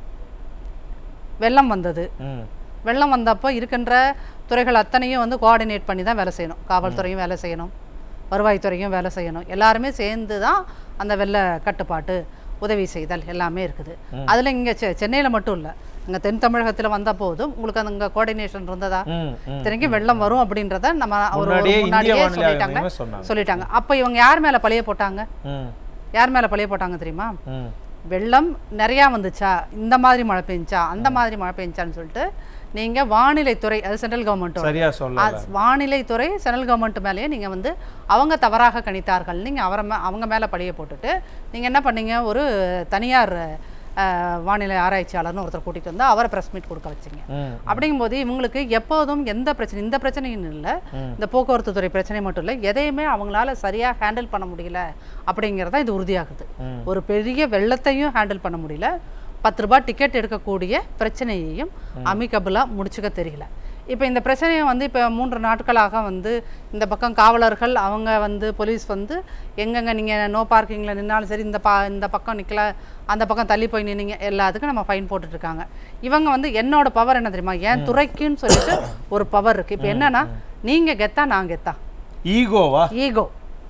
வெள்ளம் வந்தது ம். வெள்ளம் வந்தப்போ இருக்கின்ற துறைகள் அத்தனையும் வந்து கோஆர்டினேட் பண்ணி தான் வேலை செய்யணும் காவல்துறையும் வேலை செய்யணும் வருவாய்த்துறையும் வேலை செய்யணும் எல்லாருமே சேர்ந்து தான் அந்த வெள்ள கட்டுப்பாட்டு உதவி செய்தல் எல்லாமே இருக்குது அதில் இங்கே செ சென்னையில் மட்டும் இல்லை இங்கே தென் தமிழகத்தில் வந்த போதும் உங்களுக்கு அங்கே கோஆர்டினேஷன் இருந்ததா ம், ம். இத்தனைக்கும் வெள்ளம் வரும் அப்படின்றத நம்ம ஒரு முன்னாடியே இந்திய முன்னாடியே வானிலை சொல்லிட்டாங்க ஆய்வு சொன்னாங்க. சொல்லிட்டாங்க அப்போ இவங்க யார் மேலே பழைய போட்டாங்க ம், யார் மேலே பழைய போட்டாங்க தெரியுமா ம். வெள்ளம் நிறையா வந்துச்சா இந்த மாதிரி மழை பெஞ்சா அந்த மாதிரி மழை பெஞ்சான்னு சொல்லிட்டு நீங்கள் வானிலைத்துறை அது சென்ட்ரல் கவர்மெண்ட்டோட சரியா சொல்ல அது வானிலைத்துறை சென்ட்ரல் கவர்மெண்ட் மேலேயே நீங்கள் வந்து அவங்க தவறாக கணித்தார்கள் நீங்கள் அவரை மே அவங்க மேலே பழிய போட்டுட்டு நீங்கள் என்ன பண்ணீங்க ஒரு தனியார் அஹ், வானிலை ஆராய்ச்சியாளர்னு ஒருத்தர் கூட்டிகிட்டு வந்து அவரை ப்ரெஸ் மீட் கொடுக்க வச்சிங்க ம். அப்படிங்கும்போது இவங்களுக்கு எப்போதும் எந்த பிரச்சனை இந்த பிரச்சனையும் இல்லை இந்த போக்குவரத்து துறை பிரச்சனை மட்டும் இல்லை எதையுமே அவங்களால சரியாக ஹேண்டில் பண்ண முடியல அப்படிங்கிறத இது உறுதியாகுது ஒரு பெரிய வெள்ளத்தையும் ஹேண்டில் பண்ண முடியல பத்து ரூபாய் டிக்கெட் எடுக்கக்கூடிய பிரச்சனையையும் அமிகபிளாக முடிச்சுக்க தெரியல இப்போ இந்த பிரச்சனையை வந்து இப்போ மூன்று நாட்களாக வந்து இந்த பக்கம் காவலர்கள் அவங்க வந்து போலீஸ் வந்து எங்கெங்க நீங்கள் நோ பார்க்கிங்கில் நின்னாலும் சரி இந்த பா இந்த பக்கம் நிற்கல அந்த பக்கம் தள்ளி போய் நின்னீங்க எல்லாத்துக்கும் நம்ம ஃபைன் போட்டுட்ருக்காங்க இவங்க வந்து என்னோட பவர் என்ன தெரியுமா என் துறைக்குன்னு சொல்லிட்டு ஒரு பவர் இருக்குது இப்போ என்னன்னா நீங்கள் கெத்தா நான் கெத்தா ஈகோவா ஈகோ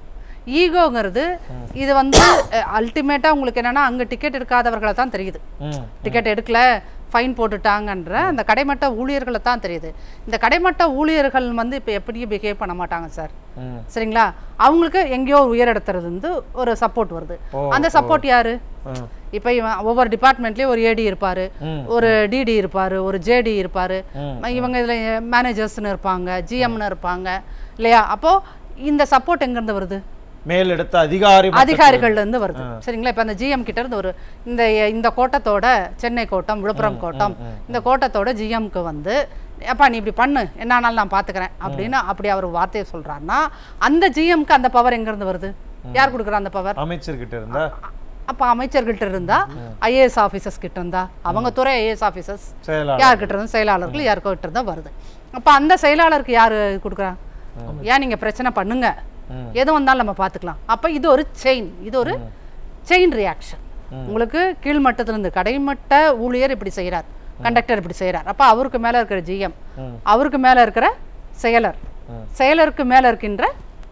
ஈகோங்கிறது இது வந்து அல்டிமேட்டாக உங்களுக்கு என்னன்னா அங்கே டிக்கெட் எடுக்காதவர்களை தான் தெரியுது ம். டிக்கெட் எடுக்கல ஃபைன் போட்டுட்டாங்கன்ற அந்த கடைமட்ட ஊழியர்களை தான் தெரியுது இந்த கடைமட்ட ஊழியர்கள் வந்து இப்போ எப்படியும் பிஹேவ் பண்ண மாட்டாங்க சார் ம். சரிங்களா அவங்களுக்கு எங்கேயோ ஒரு உயர் இடத்துல இருந்து ஒரு சப்போர்ட் வருது அந்த சப்போர்ட் யாரு ம். இப்போ இவன் ஒவ்வொரு டிபார்ட்மெண்ட்லேயும் ஒரு ஏடி இருப்பாரு ம். ஒரு டிடி இருப்பாரு ஒரு ஜேடி இருப்பாரு இவங்க இதில் மேனேஜர்ஸ்னு இருப்பாங்க ஜிஎம்னு இருப்பாங்க இல்லையா அப்போ இந்த சப்போர்ட் எங்கேருந்து வருது மேலெடுத்த அதிகாரி மட்டத்தில். அதிகாரிகள்ல இருந்து வருது சரிங்களா இப்போ அந்த ஜிஎம் கிட்ட இருந்து ஒரு இந்த இந்த கோட்டத்தோட சென்னை கோட்டம் விழுப்புரம் கோட்டம் இந்த கோட்டத்தோட ஜிஎம்க்கு வந்து அப்பா நீ இப்படி பண்ணு என்ன ஆனாலும் நான் பார்த்துக்கிறேன் அப்படின்னு அப்படி அவர் வார்த்தையை சொல்றாருன்னா அந்த ஜிஎம்க்கு அந்த பவர் எங்கேருந்து வருது யார் கொடுக்குறா அந்த பவர் அமைச்சர்கிட்ட இருந்தா அப்போ அமைச்சர்கள்ட்ட இருந்தா ஐஏஎஸ் ஆஃபீஸர்ஸ் கிட்ட இருந்தா அவங்க துறை ஐஏஎஸ் ஆஃபீஸர்ஸ் செயலாளர் யார்கிட்ட இருந்து செயலாளர்கள் யாருக்கோ கிட்ட இருந்தா வருது அப்போ அந்த செயலாளருக்கு யாரு கொடுக்குறா ஏன் நீங்க பிரச்சனை பண்ணுங்க எது வந்தாலும் நம்ம பார்த்துக்கலாம் அப்போ இது ஒரு செயின் இது ஒரு செயின் ரியாக்ஷன் உங்களுக்கு கீழ்மட்டத்திலிருந்து கடைமட்ட ஊழியர் இப்படி செய்கிறார் கண்டக்டர் இப்படி செய்கிறார் அப்போ அவருக்கு மேலே இருக்கிற ஜிஎம் அவருக்கு மேலே இருக்கிற செயலர் செயலருக்கு மேலே இருக்கின்ற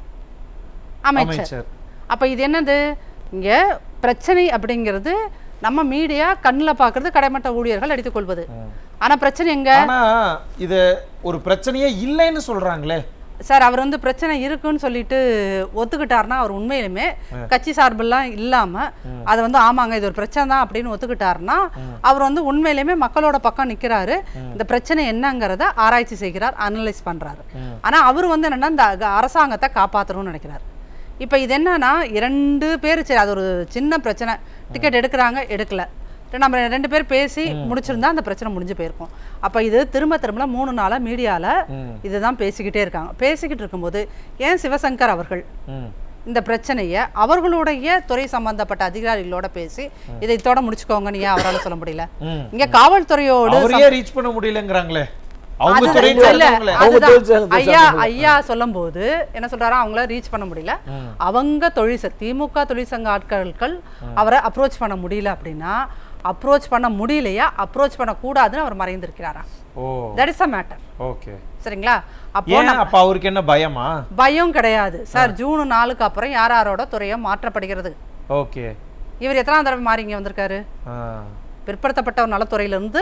அமைச்சர் அமைச்சர் அப்போ இது என்னது இங்கே பிரச்சனை அப்படிங்கிறது நம்ம மீடியா கண்ணில் பார்க்கறது கடைமட்ட ஊழியர்கள் அடித்துக் கொள்வது ஆனா பிரச்சனை எங்க ஆனா இது ஒரு பிரச்சனையே இல்லைன்னு சொல்றாங்களே சார் அவர் வந்து பிரச்சனை இருக்குன்னு சொல்லிட்டு ஒத்துக்கிட்டாருன்னா அவர் உண்மையிலுமே கட்சி சார்பெல்லாம் இல்லாம அதை வந்து ஆமாங்க இது ஒரு பிரச்சனை தான் அப்படின்னு ஒத்துக்கிட்டாருன்னா அவர் வந்து உண்மையிலுமே மக்களோட பக்கம் நிக்கிறாரு இந்த பிரச்சனை என்னங்கிறத ஆராய்ச்சி செய்கிறார் அனலைஸ் பண்றாரு ஆனா அவர் வந்து என்னன்னா இந்த அக- அரசாங்கத்தை காப்பாற்றணும்னு நினைக்கிறார் இப்போ இது என்னன்னா இரண்டு பேர் சரி அது ஒரு சின்ன பிரச்சனை டிக்கெட் எடுக்கிறாங்க எடுக்கல நம்ம ரெண்டு பேர் பேசி முடிச்சிருந்தா அந்த பிரச்சனை முடிஞ்சு போயிருக்கும் அப்போ இது திரும்ப திரும்ப மூணு நாளாக மீடியாவில் இதுதான் பேசிக்கிட்டே இருக்காங்க பேசிக்கிட்டு இருக்கும்போது ஏன் சிவசங்கர் அவர்கள் ம். இந்த பிரச்சனையை அவர்களுடைய துறை சம்பந்தப்பட்ட அதிகாரிகளோட பேசி இதை இதோட முடிச்சுக்கோங்கன்னு ஏன் அவரால் சொல்ல முடியல ம். இங்க காவல்துறையோடு அவரையே ரீச் பண்ண முடியலங்கிறாங்களே அவங்க அதுதான் துறை இல்ல, சார்ந்தவங்களே அவங்க அதுதான். தொழில் சார்ந்த ஐயா ஐயா சொல்லும்போது என்ன சொல்றாரா அவங்கள ரீச் பண்ண முடியல அவங்க தொழிற்ச திமுக தொழிற்சங்க ஆட்கள் அவரை அப்ரோச் பண்ண முடியல அப்படின்னா அப்ரோச் பண்ண முடியலையா அப்ரோச் பண்ண கூடாதுன்னு அவர் மறைந்திருக்கிறாரா oh that is a matter okay சரிங்களா அப்போ ஏன் நம்ம- அப்ப அவருக்கு என்ன பயமா பயம் கிடையாது சார் ஜூன் நாலுக்கு அப்புறம் யார் யாரோட துறையும் மாற்றப்படுகிறது ஓகே இவர் எத்தனாம் தடவை மாறி இங்க வந்திருக்காரு பிற்படுத்தப்பட்ட ஒரு நலத்துறையிலிருந்து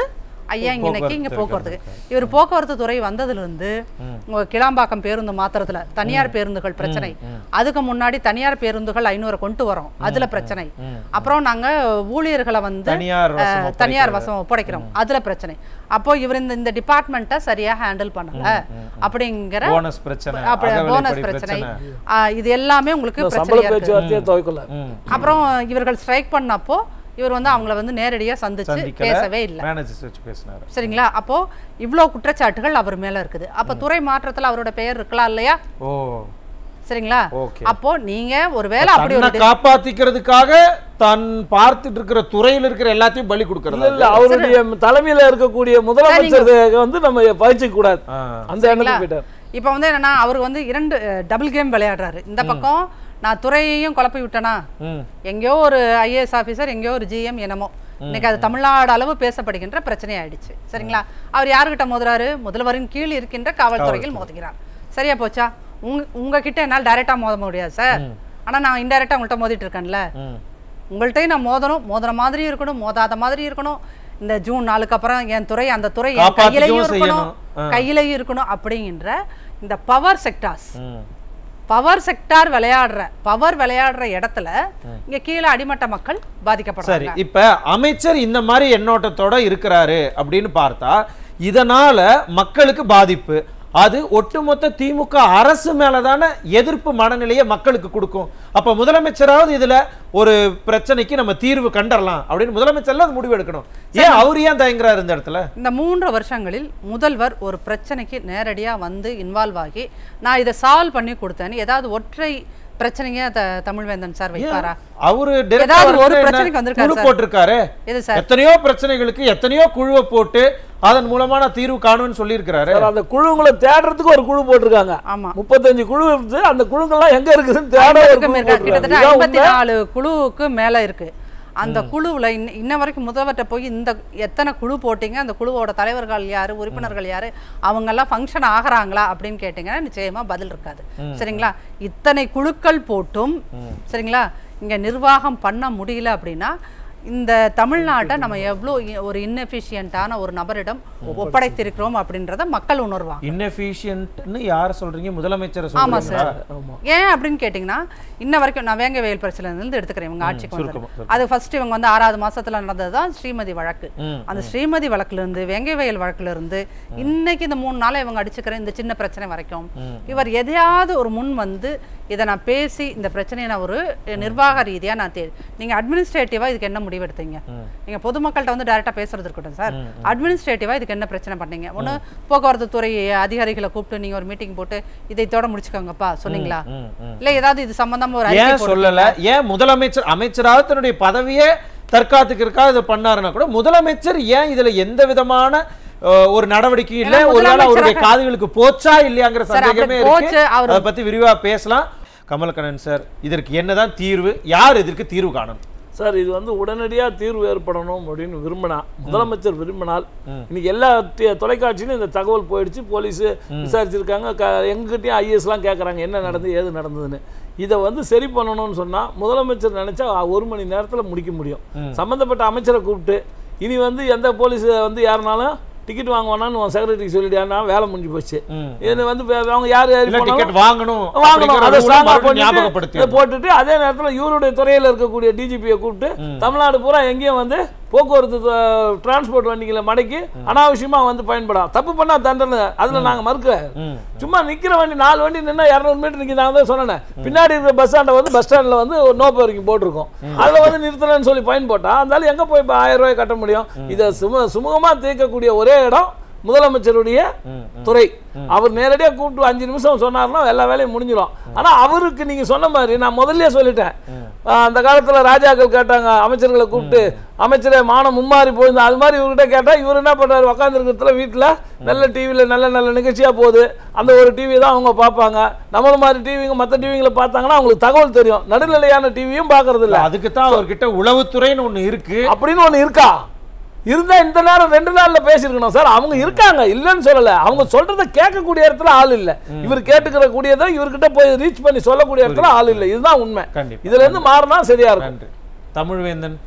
ஐயா இங்க இன்னைக்கு இங்க போக்குவரத்துக்கு இவர் போக்குவரத்து துறை வந்ததுலேருந்து உங்க கிளாம்பாக்கம் பேருந்து மாத்திரத்துல தனியார் பேருந்துகள் பிரச்சனை அதுக்கு முன்னாடி தனியார் பேருந்துகள் ஐநூறு கொண்டு வரோம் அதுல பிரச்சனை அப்புறம் நாங்க ஊழியர்களை வந்து தனியார் வசம் அஹ், தனியார் வசம் ஒப்படைக்கிறோம் அதுல பிரச்சனை அப்போ இவர் இந்த இந்த டிபார்ட்மெண்ட்டை சரியா ஹேண்டில் பண்ணல அப்படிங்கிற போனஸ் பிரச்சனை அப்படி அகவிலைப்படி போனஸ் பிரச்சனை ஆஹ், இது எல்லாமே உங்களுக்கு இந்த சம்பள பிரச்சனையா இருக்கு பேச்சுவார்த்தையே துவைக்கல ம். அப்புறம் இவர்கள் ஸ்ட்ரைக் பண்ணப்போ இவர் வந்து அவங்கள வந்து நேரடியா சந்திச்சு சந்திக்கல பேசவே இல்லை மேனேஜர்ஸ் வச்சு பேசினாரு சரிங்களா அப்போ இவ்வளோ குற்றச்சாட்டுகள் அவர் மேல இருக்குது அப்போ துறை மாற்றத்துல அவரோட பெயர் இருக்கலாம் இல்லையா ஓ சரிங்களா ஓகே அப்போ நீங்க ஒருவேளை அப்படி தன்னை ஒரு காப்பாத்திக்கிறதுக்காக தன் பார்த்துட்டு இருக்கிற துறையில இருக்கிற எல்லாத்தையும் பலி இல்ல கொடுக்கறது இல்ல அவருடைய தலைமையில இருக்கக்கூடிய முதலமைச்சர் வந்து நம்ம பயிற்சிக்க கூடாது அந்த எண்ணத்துக்கு போயிட்டார் இப்போ வந்து என்னன்னா அவர் வந்து இரண்டு டபுள் கேம் விளையாடுறாரு இந்த பக்கம் நான் துறையையும் குழப்பி விட்டேனா ம் எங்கேயோ ஒரு ஐஏஎஸ் ஆஃபீஸர் எங்கேயோ ஒரு ஜிஎம் என்னமோ இன்னைக்கு அது தமிழ்நாடு அளவு பேசப்படுகின்ற பிரச்சனை ஆயிடுச்சு சரிங்களா அவர் யாருக்கிட்ட மோதுறாரு முதல்வரின் கீழ் இருக்கின்ற காவல்துறையில் மோதுகிறார் சரியா போச்சா உங்க உங்ககிட்ட என்னால் டைரக்டா மோத முடியாது சார் ஆனா நான் இன்டைரக்டா உங்கள்கிட்ட மோதிட்டு இருக்கேன்ல ம் உங்கள்கிட்டயும் நான் மோதணும் மோதுற மாதிரி இருக்கணும் மோதாத மாதிரி இருக்கணும் இந்த ஜூன் நாளுக்கு அப்புறம் என் துறை அந்த துறை என் காப்பாத்திக்கவும் கையிலையும் இருக்கணும் செய்யணும். ஆ. கையிலையும் இருக்கணும் அப்படிங்கிற இந்த பவர் செக்டார்ஸ் ம் பவர் செக்டார் விளையாடுற பவர் விளையாடுற இடத்துல இங்க கீழே அடிமட்ட மக்கள் சரி பாதிக்கப்படுறாங்க இப்ப அமைச்சர் இந்த மாதிரி எண்ணோட்டத்தோட இருக்கிறாரு அப்படின்னு பார்த்தா இதனால மக்களுக்கு பாதிப்பு அது ஒட்டுமொத்த திமுக அரசு மேலதான எதிர்ப்பு மனநிலையை மக்களுக்கு கொடுக்கும் அப்ப முதலமைச்சராவது இதுல ஒரு பிரச்சனைக்கு நம்ம தீர்வு கண்டறலாம் அப்படின்னு முதலமைச்சர்ல அது முடிவு எடுக்கணும் ஏன் அவர் ஏன் தயங்குறாரு இந்த இடத்துல இந்த மூன்று வருஷங்களில் முதல்வர் ஒரு பிரச்சனைக்கு நேரடியா வந்து இன்வால்வ் ஆகி நான் இதை சால்வ் பண்ணி கொடுத்தேன்னு ஏதாவது ஒற்றை பிரச்சனைங்க த தமிழ்வேந்தன் சார் வைப்பாரா அவரு ஏதாவது ஒரு direct ஆ பிரச்சனைக்கு என்ன வந்திருக்காரு குழு சார். போட்டிருக்காரு எது சார் எத்தனையோ பிரச்சனைகளுக்கு எத்தனையோ குழுவை போட்டு அதன் மூலமா நான் தீர்வு காணும்னு சொல்லியிருக்கிறாரு சார், அந்த குழுங்களை தேடுறதுக்கு ஒரு குழு போட்டிருக்காங்க ஆமா முப்பத்தஞ்சு குழு இருந்து அந்த குழுங்கள்லாம் எங்க இருக்குதுன்னு தேட ஒரு ஐம்பதுக்கும் குழு மேற்பட்ட- போட்டிருக்காங்க. கிட்டத்தட்ட இதான் ஐம்பத்தி உண்மை. நாலு குழுவுக்கு மேல இருக்கு அந்த குழுவுல இன்ன இன்ன வரைக்கும் முதல்வர்கிட்ட போய் இந்த எத்தனை குழு போட்டீங்க அந்த குழுவோட தலைவர்கள் யாரு உறுப்பினர்கள் யாரு அவங்க எல்லாம் ஃபங்க்ஷன் ஆகுறாங்களா அப்படின்னு கேட்டீங்கன்னா நிச்சயமா பதில் இருக்காது சரிங்களா இத்தனை குழுக்கள் போட்டும் சரிங்களா இங்க நிர்வாகம் பண்ண முடியல அப்படின்னா இந்த தமிழ்நாட்டை நம்ம எவ்வளோ இ- ஒரு இன்னெஃபிஷியன்ட்டான ஒரு நபரிடம் ஒப்படைத்திருக்கிறோம் அப்படின்றத மக்கள் உணர்வாங்க இன்எஃபிஷியன்ட்னு யார் சொல்றீங்க முதலமைச்சரை ஆமா சொல்றீங்களா சார் ஏன் அப்படின்னு கேட்டிங்கன்னா இன்ன வரைக்கும் நான் வேங்க வெயில் பிரச்சனையில இருந்து எடுத்துக்கிறேன் இவங்க ஆட்சிக்கு வந்து சுருக்கமா, அது ஃபர்ஸ்ட் இவங்க வந்து ஆறாவது மாசத்துல நடந்தது தான் ஸ்ரீமதி வழக்கு ம், அந்த ஸ்ரீமதி வழக்குல இருந்து வேங்கை வயல் வழக்குல இருந்து இன்னைக்கு இந்த மூணு நாளா இவங்க அடிச்சுக்கிற இந்த சின்ன பிரச்சனை வரைக்கும் இவர் எதையாவது ஒரு முன் வந்து இதை நான் பேசி இந்த பிரச்சனையை நான் ஒரு நிர்வாக ரீதியா நான் தே நீங்க அட்மினிஸ்ட்ரேட்டிவா இதுக்கு என்ன முடிவு எடுத்தீங்க நீங்க பொதுமக்கள்கிட்ட வந்து டைரக்டா பேசுறது இருக்கட்டும் சார் அட்மினிஸ்ட்ரேட்டிவா இதுக்கு என்ன பிரச்சனை பண்ணீங்க ஒண்ணு போக்குவரத்து துறை அதிகாரிகளை கூப்பிட்டு நீங்க ஒரு மீட்டிங் போட்டு இதை இதோட முடிச்சுக்கோங்கப்பா சொன்னீங்களா ம், ம். இல்ல ஏதாவது இது சம்பந்தமா ஒரு அறிக்கை ஏன் சொல்லல ஏன் முதலமைச்சர் அமைச்சராக தன்னுடைய பதவியே தற்காத்துக்கிறதுக்காக இதை பண்ணாருன்னா கூட முதலமைச்சர் ஏன் இதுல எந்த விதமான அஹ், ஒரு நடவடிக்கையும் இல்ல ஏன்னா ஒருவேளை அவருடைய முதலமைச்சராக- காதுகளுக்கு போச்சா இல்லையாங்கிற சார், அப்படி சந்தேகமே போச்சு, இருக்கு அவரு- அதை பத்தி விரிவா பேசலாம் கமலக்கண்ணன் சார் இதற்கு என்னதான் தீர்வு யார் இதற்கு தீர்வு காணணும் சார் இது வந்து உடனடியா தீர்வு ஏற்படணும் அப்படின்னு விரும்பினா முதலமைச்சர் விரும்பினால் இன்னைக்கு எல்லா டி- தொலைக்காட்சியிலும் இந்த தகவல் போயிடுச்சு போலீஸ் விசாரிச்சிருக்காங்க க எங்ககிட்டயும் ஐஎஸ்லாம் கேட்குறாங்க என்ன நடந்தது ஏது நடந்ததுன்னு இதை வந்து சரி பண்ணணும்னு சொன்னா முதலமைச்சர் நினைச்சா ஒரு மணி நேரத்துல முடிக்க முடியும் சம்பந்தப்பட்ட அமைச்சரை கூப்பிட்டு இனி வந்து எந்த போலீஸ் வந்து யாருனாலும் டிக்கெட் வாங்குவானான்னு உன் செக்ரட்டரிக்கு சொல்லிட்டான்னா வேலை முடிஞ்சு போச்சு ம். இது வந்து வே- அவங்க யார் யார் இல்ல போனாலும் டிக்கெட் வாங்கணும் வாங்கணும் அப்படிங்கிற அதை rule ஸ்ட்ராங்கா மறுபடியும் ஞாபகப்படுத்தி போட்டுட்டு போட்டுட்டு அதே நேரத்துல இவருடைய துறையில இருக்கக்கூடிய டிஜிபியை கூப்பிட்டு தமிழ்நாடு பூரா எங்கேயும் வந்து போக்குவரத்து டிரான்ஸ்போர்ட் வண்டிகளை மடக்கி அனாவசியமா வந்து பயன்படாம் தப்பு பண்ணா தண்டனை அதுல நாங்க மறுக்க ம். சும்மா நிக்கிற வண்டி நாலு வண்டி நின்னா இரநூறு மீட்டர் நிக்கி நான் தான் சொன்னேன் பின்னாடி இருக்கிற பஸ் ஸ்டாண்ட வந்து பஸ் ஸ்டாண்ட்ல வந்து ஒரு நோ பார்க்கிங் போட்டிருக்கோம் அதுல வந்து நிறுத்தலன்னு சொல்லி பயன் போட்டா அதனால எங்க போய் இப்ப ஆயிரம் ரூபாய் கட்ட முடியும் இதை சும சுமூகமா தீர்க்கக்கூடிய ஒரே இடம் முதலமைச்சருடைய துறை அவர் நேரடியா கூப்பிட்டு அஞ்சு நிமிஷம் சொன்னார்னா எல்லா வேலையும் முடிஞ்சிடும் ஆனா அவருக்கு நீங்க சொன்ன மாதிரி நான் முதல்லயே சொல்லிட்டேன் ஆஹ் அந்த காலத்துல ராஜாக்கள் கேட்டாங்க அமைச்சர்களை கூப்பிட்டு அமைச்சரே மானம் மும்மாறி போயிருந்தா அது மாதிரி இவர்கிட்ட கேட்டா இவர் என்ன பண்றாரு உட்காந்துருக்கிறதுல வீட்டுல நல்ல டிவியில நல்ல நல்ல நிகழ்ச்சியா போகுது அந்த ஒரு டிவி தான் அவங்க பார்ப்பாங்க நம்மள மாதிரி டிவிங்க மற்ற டிவிங்களை பார்த்தாங்கன்னா அவங்களுக்கு தகவல் தெரியும் நடுநிலையான டிவியும் பார்க்கறது இல்ல அதுக்கு தான் அவர்கிட்ட உளவுத்துறைன்னு ஒண்ணு இருக்கு அப்படின்னு ஒண்ணு இருக்கா இருந்தா இந்த நேரம் ரெண்டு நாள்ல பேசியிருக்கணும் சார் அவங்க இருக்காங்க இல்லைன்னு சொல்லல அவங்க சொல்றத கேட்கக்கூடிய இடத்துல ஆள் இல்ல இவர் கேட்டுக்கிற கூடியதை இவர்கிட்ட போய் ரீச் பண்ணி சொல்லக்கூடிய இடத்துல ஆள் இல்ல இதுதான் உண்மை கண்டிப்பா. இதுல இருந்து மாறினா சரியா இருக்கும் நன்றி தமிழ்வேந்தன்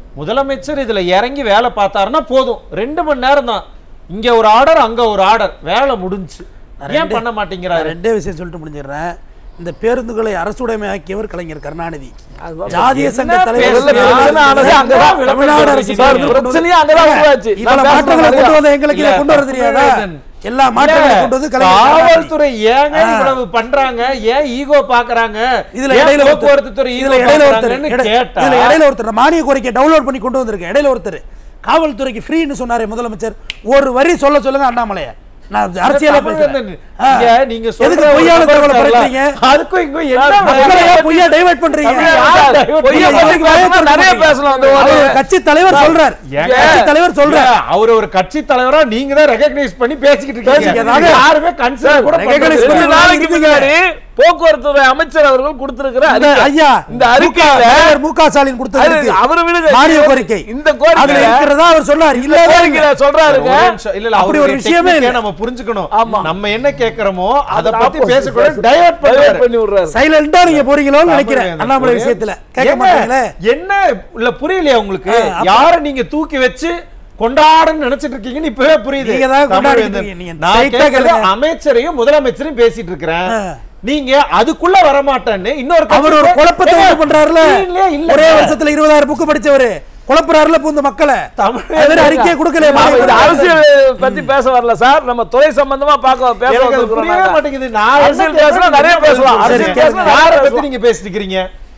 முதலமைச்சர் இதுல இறங்கி வேலை பார்த்தாருன்னா போதும் ரெண்டு மணி நேரம் தான் இங்க ஒரு ஆர்டர் அங்க ஒரு ஆர்டர் வேலை முடிஞ்சுச்சு ஏன் ரெண்டு- பண்ண மாட்டேங்கிறாரு நான் ரெண்டே விஷயம் சொல்லிட்டு முடிஞ்சிடுறேன் இந்த பேருந்துகளை அரசுடைமையாக்கியவர் கலைஞர் கருணாநிதி அது ஜாதிய சங்க என்ன தலைவர் பேசுறீங்க? பிரச்சனை ஆனது அங்கதான். தமிழ்நாடு அரசு சார், பிரச்சனையே அங்கதான் உருவாச்சு. இவ்வளவு நான் மாற்றங்களை பேசுறது கொண்டு வந்த எங்களுக்கு இதை கொண்டு வர தெரியாதா எல்லா மாற்றங்களையும் கொண்டு வந்து கலைஞர் கருணாநிதி. காவல்துறை ஏங்க ஆ. இவ்வளவு பண்றாங்க ஏன் ஈகோ பாக்குறாங்க இதுல ஏன் இடையில போக்குவரத்து துறை இதுல ஈகோ இடையில ஒருத்தர் பாக்குறாங்கன்னு இட- கேட்டா இதுல இடையில ஒருத்தர் நான் மானிய கோரிக்கை டவுன்லோட் பண்ணி கொண்டு வந்திருக்கேன் இடையில ஒருத்தர் காவல்துறைக்கு ஃப்ரீன்னு சொன்னாரே முதலமைச்சர் ஒரு வரி சொல்ல சொல்லுங்க அண்ணாமலைய நான் அரசியலா பேசுறேன் ஆ. இங்க நீங்க எதுக்கு சொல்ற பொய்யான ஒரு தகவலை நபர் பரப்புறீங்க? அதுக்கும் இங்க என்ன மக்களை ஏன் பொய்யா டைவர்ட் பண்றீங்க தமிழ் சார், divert பொய்யை பண்ணி பத்தி பேசணும்னா நிறைய பேசலாம் அந்த ஒரு- அவர் கட்சி தலைவர் சொல்றார் ஏங்க? கட்சி தலைவர் சொல்றார் இல்ல, அவர் ஒரு கட்சி தலைவரா நீங்க தான் ரெகக்னைஸ் பண்ணி பேசிக்கிட்டு இருக்கீங்க பேசிக்கிறதாங்க. யாருமே கன்சிடர் கூட recognize பண்றது ரெண்டு இல்ல. பண்ணி- நாளைக்கு இருந்தீங்க. முன்னாடி போக்குவரத்து துறை அமைச்சர் அவர்கள் கொடுத்திருக்கிற இந்த அறிக்கை. ஐயா இந்த அறிக்கையில தலைவர் மு க ஸ்டாலின் அது கொடுத்தது அவரு விடுங்க மானிய கோரிக்கை இந்த அதுல கோரிக்கை இருக்கிறதா அவர் சொன்னார் இல்ல கோரிக்கையில சொல்றாருங்க ஒரே நிமிஷம். இல்ல, இல்ல, அப்படி ஒரு அவருடைய விஷயமே technique-ஐ இல்ல. நம்ம புரிஞ்சுக்கணும் ஆமா. நம்ம என்ன கேக்குறோமோ அத அது பத்தி opposite பேசக்கூடாது பேச- டைவர்ட் divert பண்ணுவாரு பண்ணி விடுறாரு சைலண்டா நீங்க போறீங்களோன்னு நினைக்கிறேன் தமிழ் அண்ணாமலை எனக்கு விஷயத்துல கேட்க ஏங்க, மாட்டீங்களே என்ன இல்ல புரியலையா உங்களுக்கு ஆ, அப்ப- யார நீங்க தூக்கி வச்சு கொண்டாடன்னு நினைச்சிட்டு இருக்கீங்கன்னு இப்பவே புரியுது நீங்க தான் கொண்டாடிட்டு தமிழ்வேந்தன். இருக்கீங்க. நீங்க நான் straight ஆ கேட்கறது கேளுங்க. அமைச்சரையும் முதலமைச்சரையும் பேசிட்டு இருக்கிறேன் ஆ. நீங்க அதுக்குள்ள வர மாட்டேன்னு இன்னொரு அவர் ஒரு குழப்பத்தை உண்டு பண்றாருல இல்ல இல்ல ஒரே வருஷத்துல இருபதாயிரம் புக்கு படிச்சவரு குழப்பறாருல பூந்த மக்களை தமிழ் அவர் அறிக்கையை கொடுக்கல நாம இந்த அரசியல் பத்தி பேச வரல சார் நம்ம துறை சம்பந்தமா பார்க்க பேச எனக்கு அது வந்திருக்கிறோம் புரியவே நாங்க. மாட்டேங்குது நான் அரசியல் என்ன பேசலாம், நிறைய பேசலாம். சரி, அரசியல் பேசலாம், நிறைய யாரை பத்தி பேசலாம். நீங்க பேசிட்டு இருக்கீங்க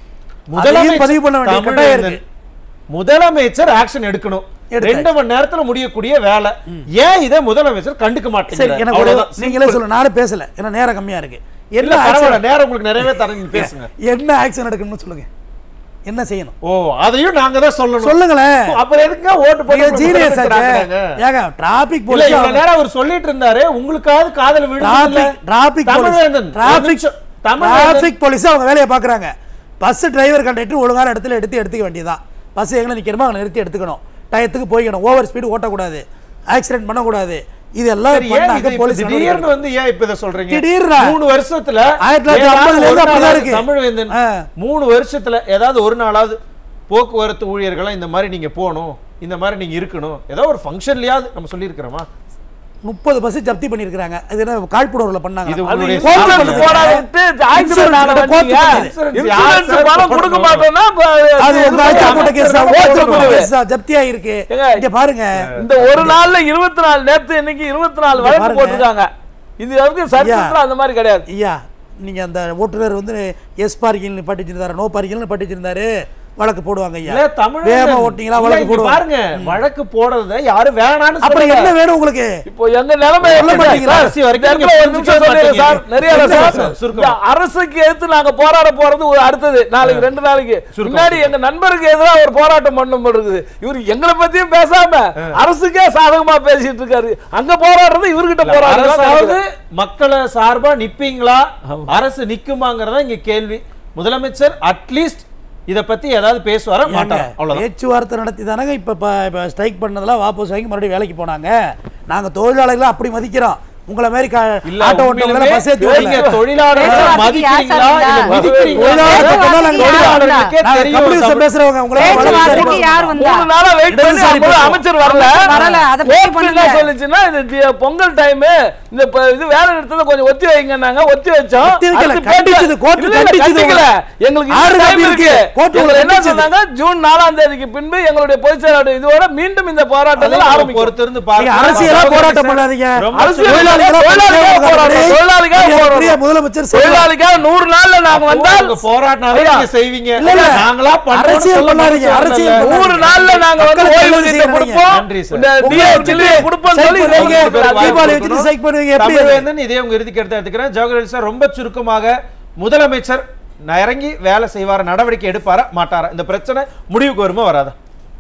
அதையும் பதிவு பண்ண வேண்டிய தமிழ் கட்டாயம் வேந்தன். இருக்கு. முதலமைச்சர் ஆக்ஷன் எடுக்கணும் எடுத்தாச்சு. ரெண்டு மணி நேரத்துல முடியக்கூடிய வேலை ஏன் இதை முதலமைச்சர் கண்டுக்க சரி மாட்டேங்கிறார் எனக்கு ஒரு அவ்வளவுதான். நீங்களே சொல்லுங்க நானும் பேசல ஏன்னா நேரம் கம்மியா இருக்கு இல்ல என்ன பரவாயில்ல action- நேரம் உங்களுக்கு நிறையவே தரேன் நீங்க பேசுங்க என்ன ஆக்ஷன் எடுக்கணும்னு சொல்லுங்க என்ன செய்யணும் ஓ அதையும் நாங்க தான் சொல்லணும் சொல்லுங்களேன் அப்புறம் எதுக்குங்க ஓட்டு போட்டு நீங்க ஜீனியஸ் முதலமைச்சர் ஆக்குறாங்க? ஏங்க டிராபிக் இல்ல இவ்வளவு போலீஸ் நேரம் அவர் சொல்லிட்டு இருந்தாரு உங்களுக்காவது காதல விழுந்து traffic traffic Tamilvendhan traffic Tamilvendhan traffic police அவங்க வேலையை பார்க்குறாங்க பஸ் டிரைவர் கண்டக்டர் ஒழுங்கான இடத்துல எடுத்து எடுத்துக்க வேண்டியதுதான் பஸ் எங்கே நிற்கிறமோ அங்கே நிறுத்தி எடுத்துக்கணும் டயத்துக்கு போய்க்கணும் ஓவர் ஸ்பீடு ஓட்டக்கூடாது ஆக்சிடென்ட் பண்ணக்கூடாது இதெல்லாம் சரி, ஏன் பண்ணாங்க இது இப்ப போலீஸ் திடீர்னு வந்து ஏன் இப்ப இதை சொல்றீங்க திடீர்னு. மூணு வருஷத்துல ஆயிரத்தி தொள்ளாயிரத்தி ஏதாவது ஐம்பதுல இருந்து ஒரு அப்படிதான் நாளாவது இருக்கு. தமிழ்வேந்தன் ஆ. மூணு வருஷத்துல ஏதாவது ஒரு நாளாவது போக்குவரத்து ஊழியர்களா இந்த மாதிரி நீங்க போகணும் இந்த மாதிரி நீங்க இருக்கணும் ஏதோ ஒரு ஃபங்க்ஷன்லயாவது நம்ம சொல்லியிருக்கிறோமா முப்பது பஸ் ஜப்தி பண்ணியிருக்காங்க அது என்ன காழ்ப்புணர்வுல பண்ணாங்க இது அது உங்களுடைய insurance சாதனை. போடாதுன்ட்டு accident ஆன Insurance வண்டிங்க. கோர்ட்டு Insurance Insurance யார் பணம் சார் கொடுக்க போடணும்? மாட்டோம்னா இப்ப அது உங்க ஆட்சியா போட்ட கேஸ் தான் ஓட்டு ஓட்டு போடுது. கேஸ் தான் ஜப்தியா இருக்கு ஏங்க, இங்க பாருங்க இந்த ஒரு நாள்ல இருபத்தி நாலு நேத்து இன்னைக்கு இருபத்தி நாலு இங்க வழக்கு பாருங்க. போட்டிருக்காங்க இது வந்து சரித்திரத்துல அந்த மாதிரி கிடையாது ஐயா நீங்க அந்த ஓட்டுநர் வந்து எஸ் பார்க்கிங் நிப்பாட்டி வச்சிருந்தாரு நோ பார்க்கிங் நிப்பாட்டி வச்சிருந்தாரு வழக்கு போடுவாங்க ஐயா இல்ல தமிழ் வேகமா ஓட்டிங்களா வழக்கு போடுவாங்க பாருங்க வழக்கு போடுறத யாரும் வேணான்னு அப்புறம் சொல்லல. என்ன வேணும் உங்களுக்கு இப்போ எங்க நிலைமை சொல்ல எப்படி மாட்டீங்களா? சார்? கடைசி வரைக்கும் இந்த இடத்துல நீங்க ஒரு நிமிஷம் புரிஞ்சுக்க சொல்லிடுறேன் சார். மாட்டீங்க. நிறைய என்ன சார். சார்? சுருக்கமா. இந்த அரசுக்கு எதிர்த்து நாங்க போராட போறது ஒரு அடுத்தது நாளைக்கு ரெண்டு நாளைக்கு சுருக்கம். முன்னாடி எங்க நண்பருக்கு எதிராக ஒரு போராட்டம் பண்ணும் போல இருக்குது இவரு எங்களை பத்தியும் பேசாம அரசுக்கே சாதகமா பேசிட்டு இருக்காரு அங்க போராடுறது இவர்கிட்ட அரசாவது போராடுறது மக்களை சார்பா நிப்பீங்களா அரசு நிக்குமாங்கிறதா இங்க கேள்வி முதலமைச்சர் அட்லீஸ்ட் இத பத்தி ஏதாவது பேசுவாரா ஏங்க, மாட்டாரா அவ்வளவுதான் பேச்சுவார்த்தை நடத்தி தானங்க இப்ப ப- இப்ப ஸ்ட்ரைக் பண்ணதெல்லாம் வாபஸ் வாங்கி மறுபடியும் வேலைக்கு போனாங்க நாங்க தொழிலாளர்களை அப்படி மதிக்கிறோம் உங்களை மாதிரி கா- இல்ல ஆட்டோ ஓட்டுறவங்களை உண்மையிலுமே பஸ் ஏத்தி நீங்க விடல. தொழிலாளர்களை பேச்சுவார்த்தைக்கு மதிக்கிறீங்களா யார் இல்ல சார் மிதிக்கிறீங்களா? தொழிலாளர்களை கொண்டு நாங்க தொழிலாளர்களுக்கே நாங்க தெரியும் கம்யூனிஸ்ட் தமிழ். பேசுறவங்க உங்களை பேச்சுவார்த்தைக்கு யார் வந்தா மூணு நாளா வெயிட் பண்ணி இடதுசாரி அப்போ பேசுவோம். அமைச்சர் வரல வரல, அதை பத்தி கோர்ட் பண்ணுங்க. என்ன சொல்லுச்சுன்னா இது தி- பொங்கல் டைம் இந்த ப- இது வேலை நிறுத்தத்தை கொஞ்சம் ஒத்தி வைங்கன்னாங்க ஒத்தி வச்சோம் ஒத்தி வைக்கல, அடுத்து கண்டிச்சது, பேச்சு- கோர்ட் இல்ல, இல்ல, கண்டிச்சது கண்டிக்கல. உங்களை. எங்களுக்கு ஆறு இன்னும் காப்பி time இருக்கு. இருக்கு கோர்ட் எங்களை உங்களை என்ன கண்டிச்சது. சொன்னாங்க ஜூன் நாலாம் தேதிக்கு பின்பு எங்களுடைய பொதுச் செயலாளர் இதோட மீண்டும் இந்த போராட்டங்கள் அதையும் ஆரம்பிக்கும் பொறுத்து இருந்து நீங்க பாருங்க. அரசியலா போராட்டம் பண்ணாதீங்க ரொம்ப அரசியல் தொழிலாளிகளா தொழிலாளிகளா போராட்டம் போராட்டம், பண்ணி, தொழிலாளிகளா பெரிய போராட்டம். முதலமைச்சர் செய்வார். தொழிலாளிக்காக நூறு நாள்ல நாங்க வந்தால் உங்க போராட்டம் ஐயா, நீங்க செய்வீங்க இல்ல, இல்ல. நாங்களா பண்றோம்னு அரசியல் சொல்ல பண்ணாதீங்க, முடியாது. அரசியல் பண்ணாதீங்க. நூறு நாள்ல நாங்க வந்து மக்களுக்கு ஓய்வு நல்லது திட்டம் செய்யறீங்க. கொடுப்போம் நன்றி சார். இந்த உங்களை DA வச்சுட்டு சில்லுவை கொடுப்போம் சைட் சொல்லி பண்ணுவீங்க. பேருக்கு வாய்ப்பு தீபாவளி கொடுக்கணும். வச்சுட்டு சைட் பண்ணுவீங்க எப்படி அது? தமிழ்வேந்தன் இதே உங்க இறுதிக்கு எடுத்து எடுத்துக்கிறேன் ஜவஹர்லால் சார் ரொம்ப சுருக்கமாக முதலமைச்சர் நான் இறங்கி வேலை செய்வார நடவடிக்கை எடுப்பாரா மாட்டாரா இந்த பிரச்சனை முடிவுக்கு வருமா வராதா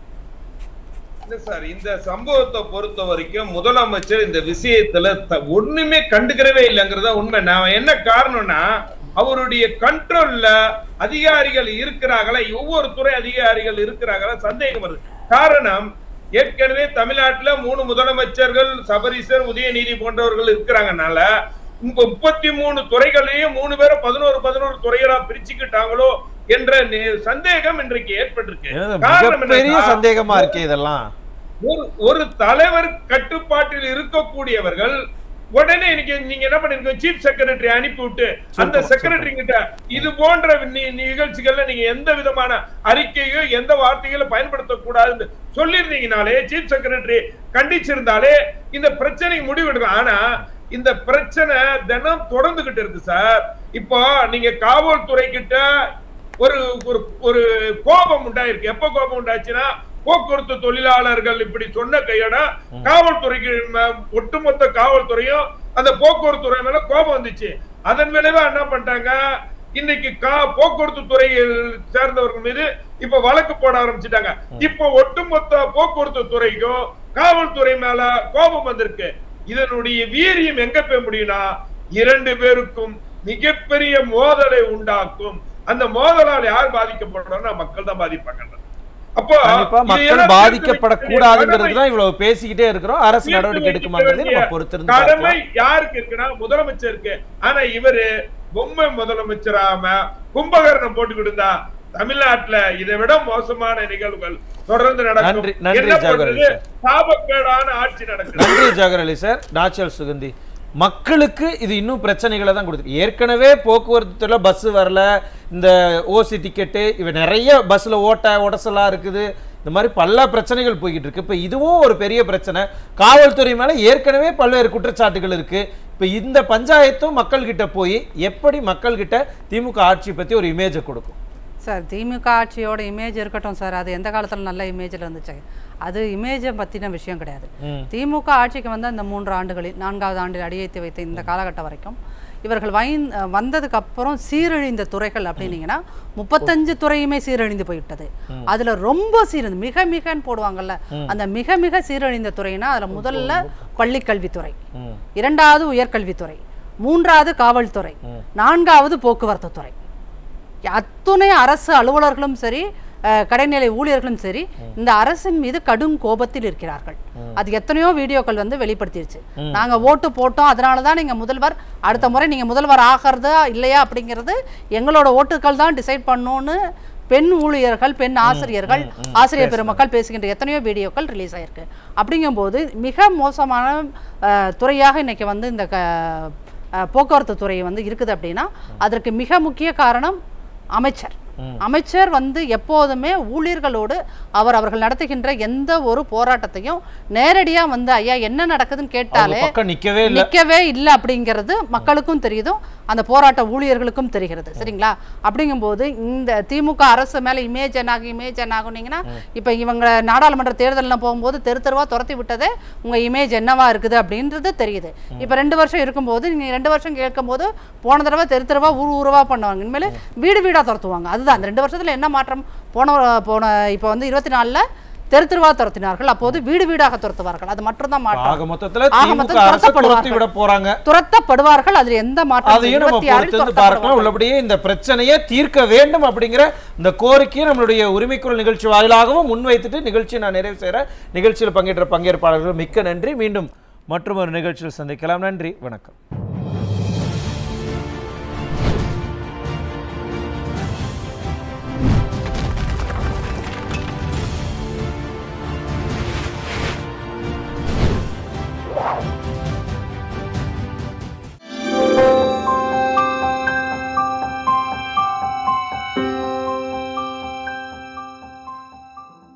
இல்ல சார் இந்த சம்பவத்தை பொறுத்த வரைக்கும் முதலமைச்சர் இந்த விஷயத்துல த- ஒண்ணுமே கண்டுக்கிறவே இல்லைங்கிறதா உண்மை நான் என்ன காரணம்னா அவருடைய கண்ட்ரோல்ல அதிகாரிகள் இருக்கிறாங்களா ஒவ்வொரு துறை அதிகாரிகள் இருக்கிறாங்களா சந்தேகம் வருது காரணம் ஏற்கனவே தமிழ்நாட்டுல மூணு முதலமைச்சர்கள் சபரீசர் உதயநிதி போன்றவர்கள் இருக்கிறாங்கனால முப்பத்தி மூணு துறைகளையும் மூணு பேரும் பதினோரு பதினோரு துறைகளா பிரிச்சுக்கிட்டாங்களோ என்ற நே- சந்தேகம் இன்றைக்கு ஏற்பட்டிருக்கு எனது காரணம் மிகப்பெரிய என்னன்னா, சந்தேகமா இருக்கே இதெல்லாம் ஒரு ஒரு தலைவர் கட்டுப்பாட்டில் இருக்கக்கூடியவர்கள் உடனே இன்னைக்கு நீங்க என்ன பண்ணிருக்கீங்க சீஃப் செக்ரட்டரி அனுப்பிவிட்டு அந்த சுருக்கம், செக்ரட்டரி கிட்ட இது போன்ற நி- நிகழ்ச்சிகள்ல நீங்க எந்த விதமான அறிக்கையோ எந்த வார்த்தைகளும் பயன்படுத்தக்கூடாதுன்னு சொல்லியிருந்தீங்கனாலே சீஃப் செக்ரட்டரி கண்டிச்சிருந்தாலே இந்த பிரச்சனை முடிவிடலாம் ஆனா இந்த பிரச்சனை தினம் தொடர்ந்துகிட்டு இருக்கு சார் இப்போ நீங்க காவல்துறை கிட்ட ஒரு ஒரு ஒரு கோபம் உண்டாயிருக்கு எப்ப கோபம் உண்டாச்சுன்னா போக்குவரத்து தொழிலாளர்கள் இப்படி சொன்ன கையோட காவல்துறைக்கு ம- ஒட்டுமொத்த காவல்துறையும் அந்த போக்குவரத்து துறை மேல கோபம் வந்துச்சு அதன் விளைவா என்ன பண்ணிட்டாங்க இன்னைக்கு கா போக்குவரத்து துறையில் சேர்ந்தவர்கள் மீது இப்ப வழக்கு போட ஆரம்பிச்சிட்டாங்க இப்ப ஒட்டுமொத்த போக்குவரத்து துறைக்கும் காவல்துறை மேல கோபம் வந்திருக்கு இதனுடைய வீரியம் எங்க போய் முடியும்னா இரண்டு பேருக்கும் மிகப்பெரிய மோதலை உண்டாக்கும் அந்த மோதலால் யார் பாதிக்கப்படுறோம்னா மக்கள் தான் பாதிப்பாங்க அப்போ கண்டிப்பா மக்கள் இதையெல்லாம் பாதிக்கப்படக்கூடாதுங்கிறது தான் இவ்வளவு பேசிக்கிட்டே இருக்கிறோம் அரசு தீர்த்து நடவடிக்கை வைக்க எடுக்குமாங்கிறதை நம்ம வேண்டிய பொறுத்திருந்து கடமை பார்க்கலாம் யாருக்கு இருக்குன்னா முதலமைச்சருக்கு ஆனா இவரு பொம்மை முதலமைச்சராம கும்பகரணம் போட்டுக்கிட்டு இருந்தா தமிழ்நாட்டுல இதை விட மோசமான நிகழ்வுகள் தொடர்ந்து நன்றி, நடக்கும் நன்றி, என்ன ஜாகர் பண்றது சார். சாபக்கேடான ஆட்சி நடக்குது நன்றி ஜாகர் அலி சார் நாச்சல் சுகந்தி மக்களுக்கு இது இன்னும் பிரச்சனைகளை தான் கொடுத்துருக்கு ஏற்கனவே போக்குவரத்துல பஸ் வரல இந்த ஓசி டிக்கெட்டு இவ நிறைய பஸ்ல ஓட்ட உடசலா இருக்குது இந்த மாதிரி பல பிரச்சனைகள் போய்கிட்டு இருக்கு இப்போ இதுவும் ஒரு பெரிய பிரச்சனை காவல்துறை மேல ஏற்கனவே பல்வேறு குற்றச்சாட்டுகள் இருக்கு இப்போ இந்த பஞ்சாயத்தும் மக்கள்கிட்ட போய் எப்படி மக்கள்கிட்ட திமுக ஆட்சி பத்தி ஒரு இமேஜை கொடுக்கும் சார் திமுக ஆட்சியோட இமேஜ் இருக்கட்டும் சார் அது எந்த காலத்தில் நல்ல இமேஜில் இருந்துச்சு அது இமேஜை பற்றின விஷயம் கிடையாது ம். திமுக ஆட்சிக்கு வந்த இந்த மூன்று ஆண்டுகளில் நான்காவது ஆண்டில் அடியெடுத்து வைத்த இந்த காலகட்டம் வரைக்கும் இவர்கள் வை வந்ததுக்கு அப்புறம் சீரழிந்த துறைகள் அப்படின்னீங்கன்னா முப்பத்தஞ்சு துறையுமே சீரழிந்து போய்விட்டது அதுல ரொம்ப சீரழிந்து மிக மிகன்னு போடுவாங்கல்ல அந்த மிக மிக சீரழிந்த துறைனா அதுல முதல்ல பள்ளிக்கல்வித்துறை ம். இரண்டாவது உயர்கல்வித்துறை மூன்றாவது காவல்துறை நான்காவது போக்குவரத்து துறை அத்துணை அரசு அலுவலர்களும் சரி அஹ், கடைநிலை ஊழியர்களும் சரி இந்த அரசின் மீது கடும் கோபத்தில் இருக்கிறார்கள் அது எத்தனையோ வீடியோக்கள் வந்து வெளிப்படுத்திருச்சு நாங்க ஓட்டு போட்டோம் அதனால தான் நீங்க முதல்வர் அடுத்த முறை நீங்க முதல்வர் ஆகிறதா இல்லையா அப்படிங்கிறது எங்களோட ஓட்டுக்கள் தான் டிசைட் பண்ணோன்னு பெண் ஊழியர்கள் பெண் ஆசிரியர்கள் ஆசிரியர் பெருமக்கள் பேசுகின்ற எத்தனையோ வீடியோக்கள் ரிலீஸ் ஆயிருக்கு அப்படிங்கும்போது மிக மோசமான அஹ், துறையாக இன்னைக்கு வந்து இந்த க அஹ், போக்குவரத்து துறை வந்து இருக்குது அப்படின்னா அதற்கு மிக முக்கிய காரணம் அமைச்சர் அமைச்சர் வந்து எப்போதுமே ஊழியர்களோடு அவர் அவர்கள் நடத்துகின்ற எந்த ஒரு போராட்டத்தையும் நேரடியா வந்து ஐயா என்ன நடக்குதுன்னு அவங்க கேட்டாலே பக்கம் நிக்கவே இல்லை நிக்கவே இல்லை அப்படிங்கிறது மக்களுக்கும் தெரியுதும் அந்த போராட்ட ஊழியர்களுக்கும் தெரிகிறது சரிங்களா அப்படிங்கும்போது இந்த திமுக அரசு மேல இமேஜ் என்னாகும் இமேஜ் என்னாகுனீங்கன்னா இப்ப இவங்க நாடாளுமன்ற தேர்தலில் போகும்போது தெரு தெருவா துரத்தி விட்டதே உங்க இமேஜ் என்னவா இருக்குது அப்படின்றது தெரியுது இப்ப ரெண்டு வருஷம் இருக்கும்போது நீங்க ரெண்டு வருஷம் கேட்கும்போது போன தடவை தெரு தெருவா ஊர் ஊரவா பண்ணுவாங்க இனிமேல் வீடு வீடா துரத்துவாங்க அதுதான் அந்த ரெண்டு வருஷத்துல என்ன மாற்றம் போன போன இப்போ வந்து இருபத்தி நாலுல தெரு தெருவா துரத்தினார்கள் அப்போது வீடு வீடாக துரத்துவார்கள் அது மட்டும்தான் ஆக மாற்றம் மொத்தத்துல ஆக திமுக மொத்தம் அரசு துரத்தி துரத்தப்படுவார்கள். விட போறாங்க துரத்தப்படுவார்கள் அதுல எந்த மாற்றம் அதையும் நம்ம இருபத்தி ஆறில் பொறுத்திருந்து பார்க்கலாம் துரத்தப்படுவார்கள். உள்ளபடியே இந்த பிரச்சனையை தீர்க்க வேண்டும் அப்படிங்கிற இந்த கோரிக்கையை நம்மளுடைய உரிமைக்குரல் நிகழ்ச்சி வாயிலாகவும் முன்வைத்துட்டு நிகழ்ச்சியை நான் நிறைவு செய்கிறேன் நிகழ்ச்சியில் பங்கேற்ற பங்கேற்பாளர்கள் மிக்க நன்றி மீண்டும் மற்றும் ஒரு நிகழ்ச்சியில் சந்திக்கலாம் நன்றி வணக்கம்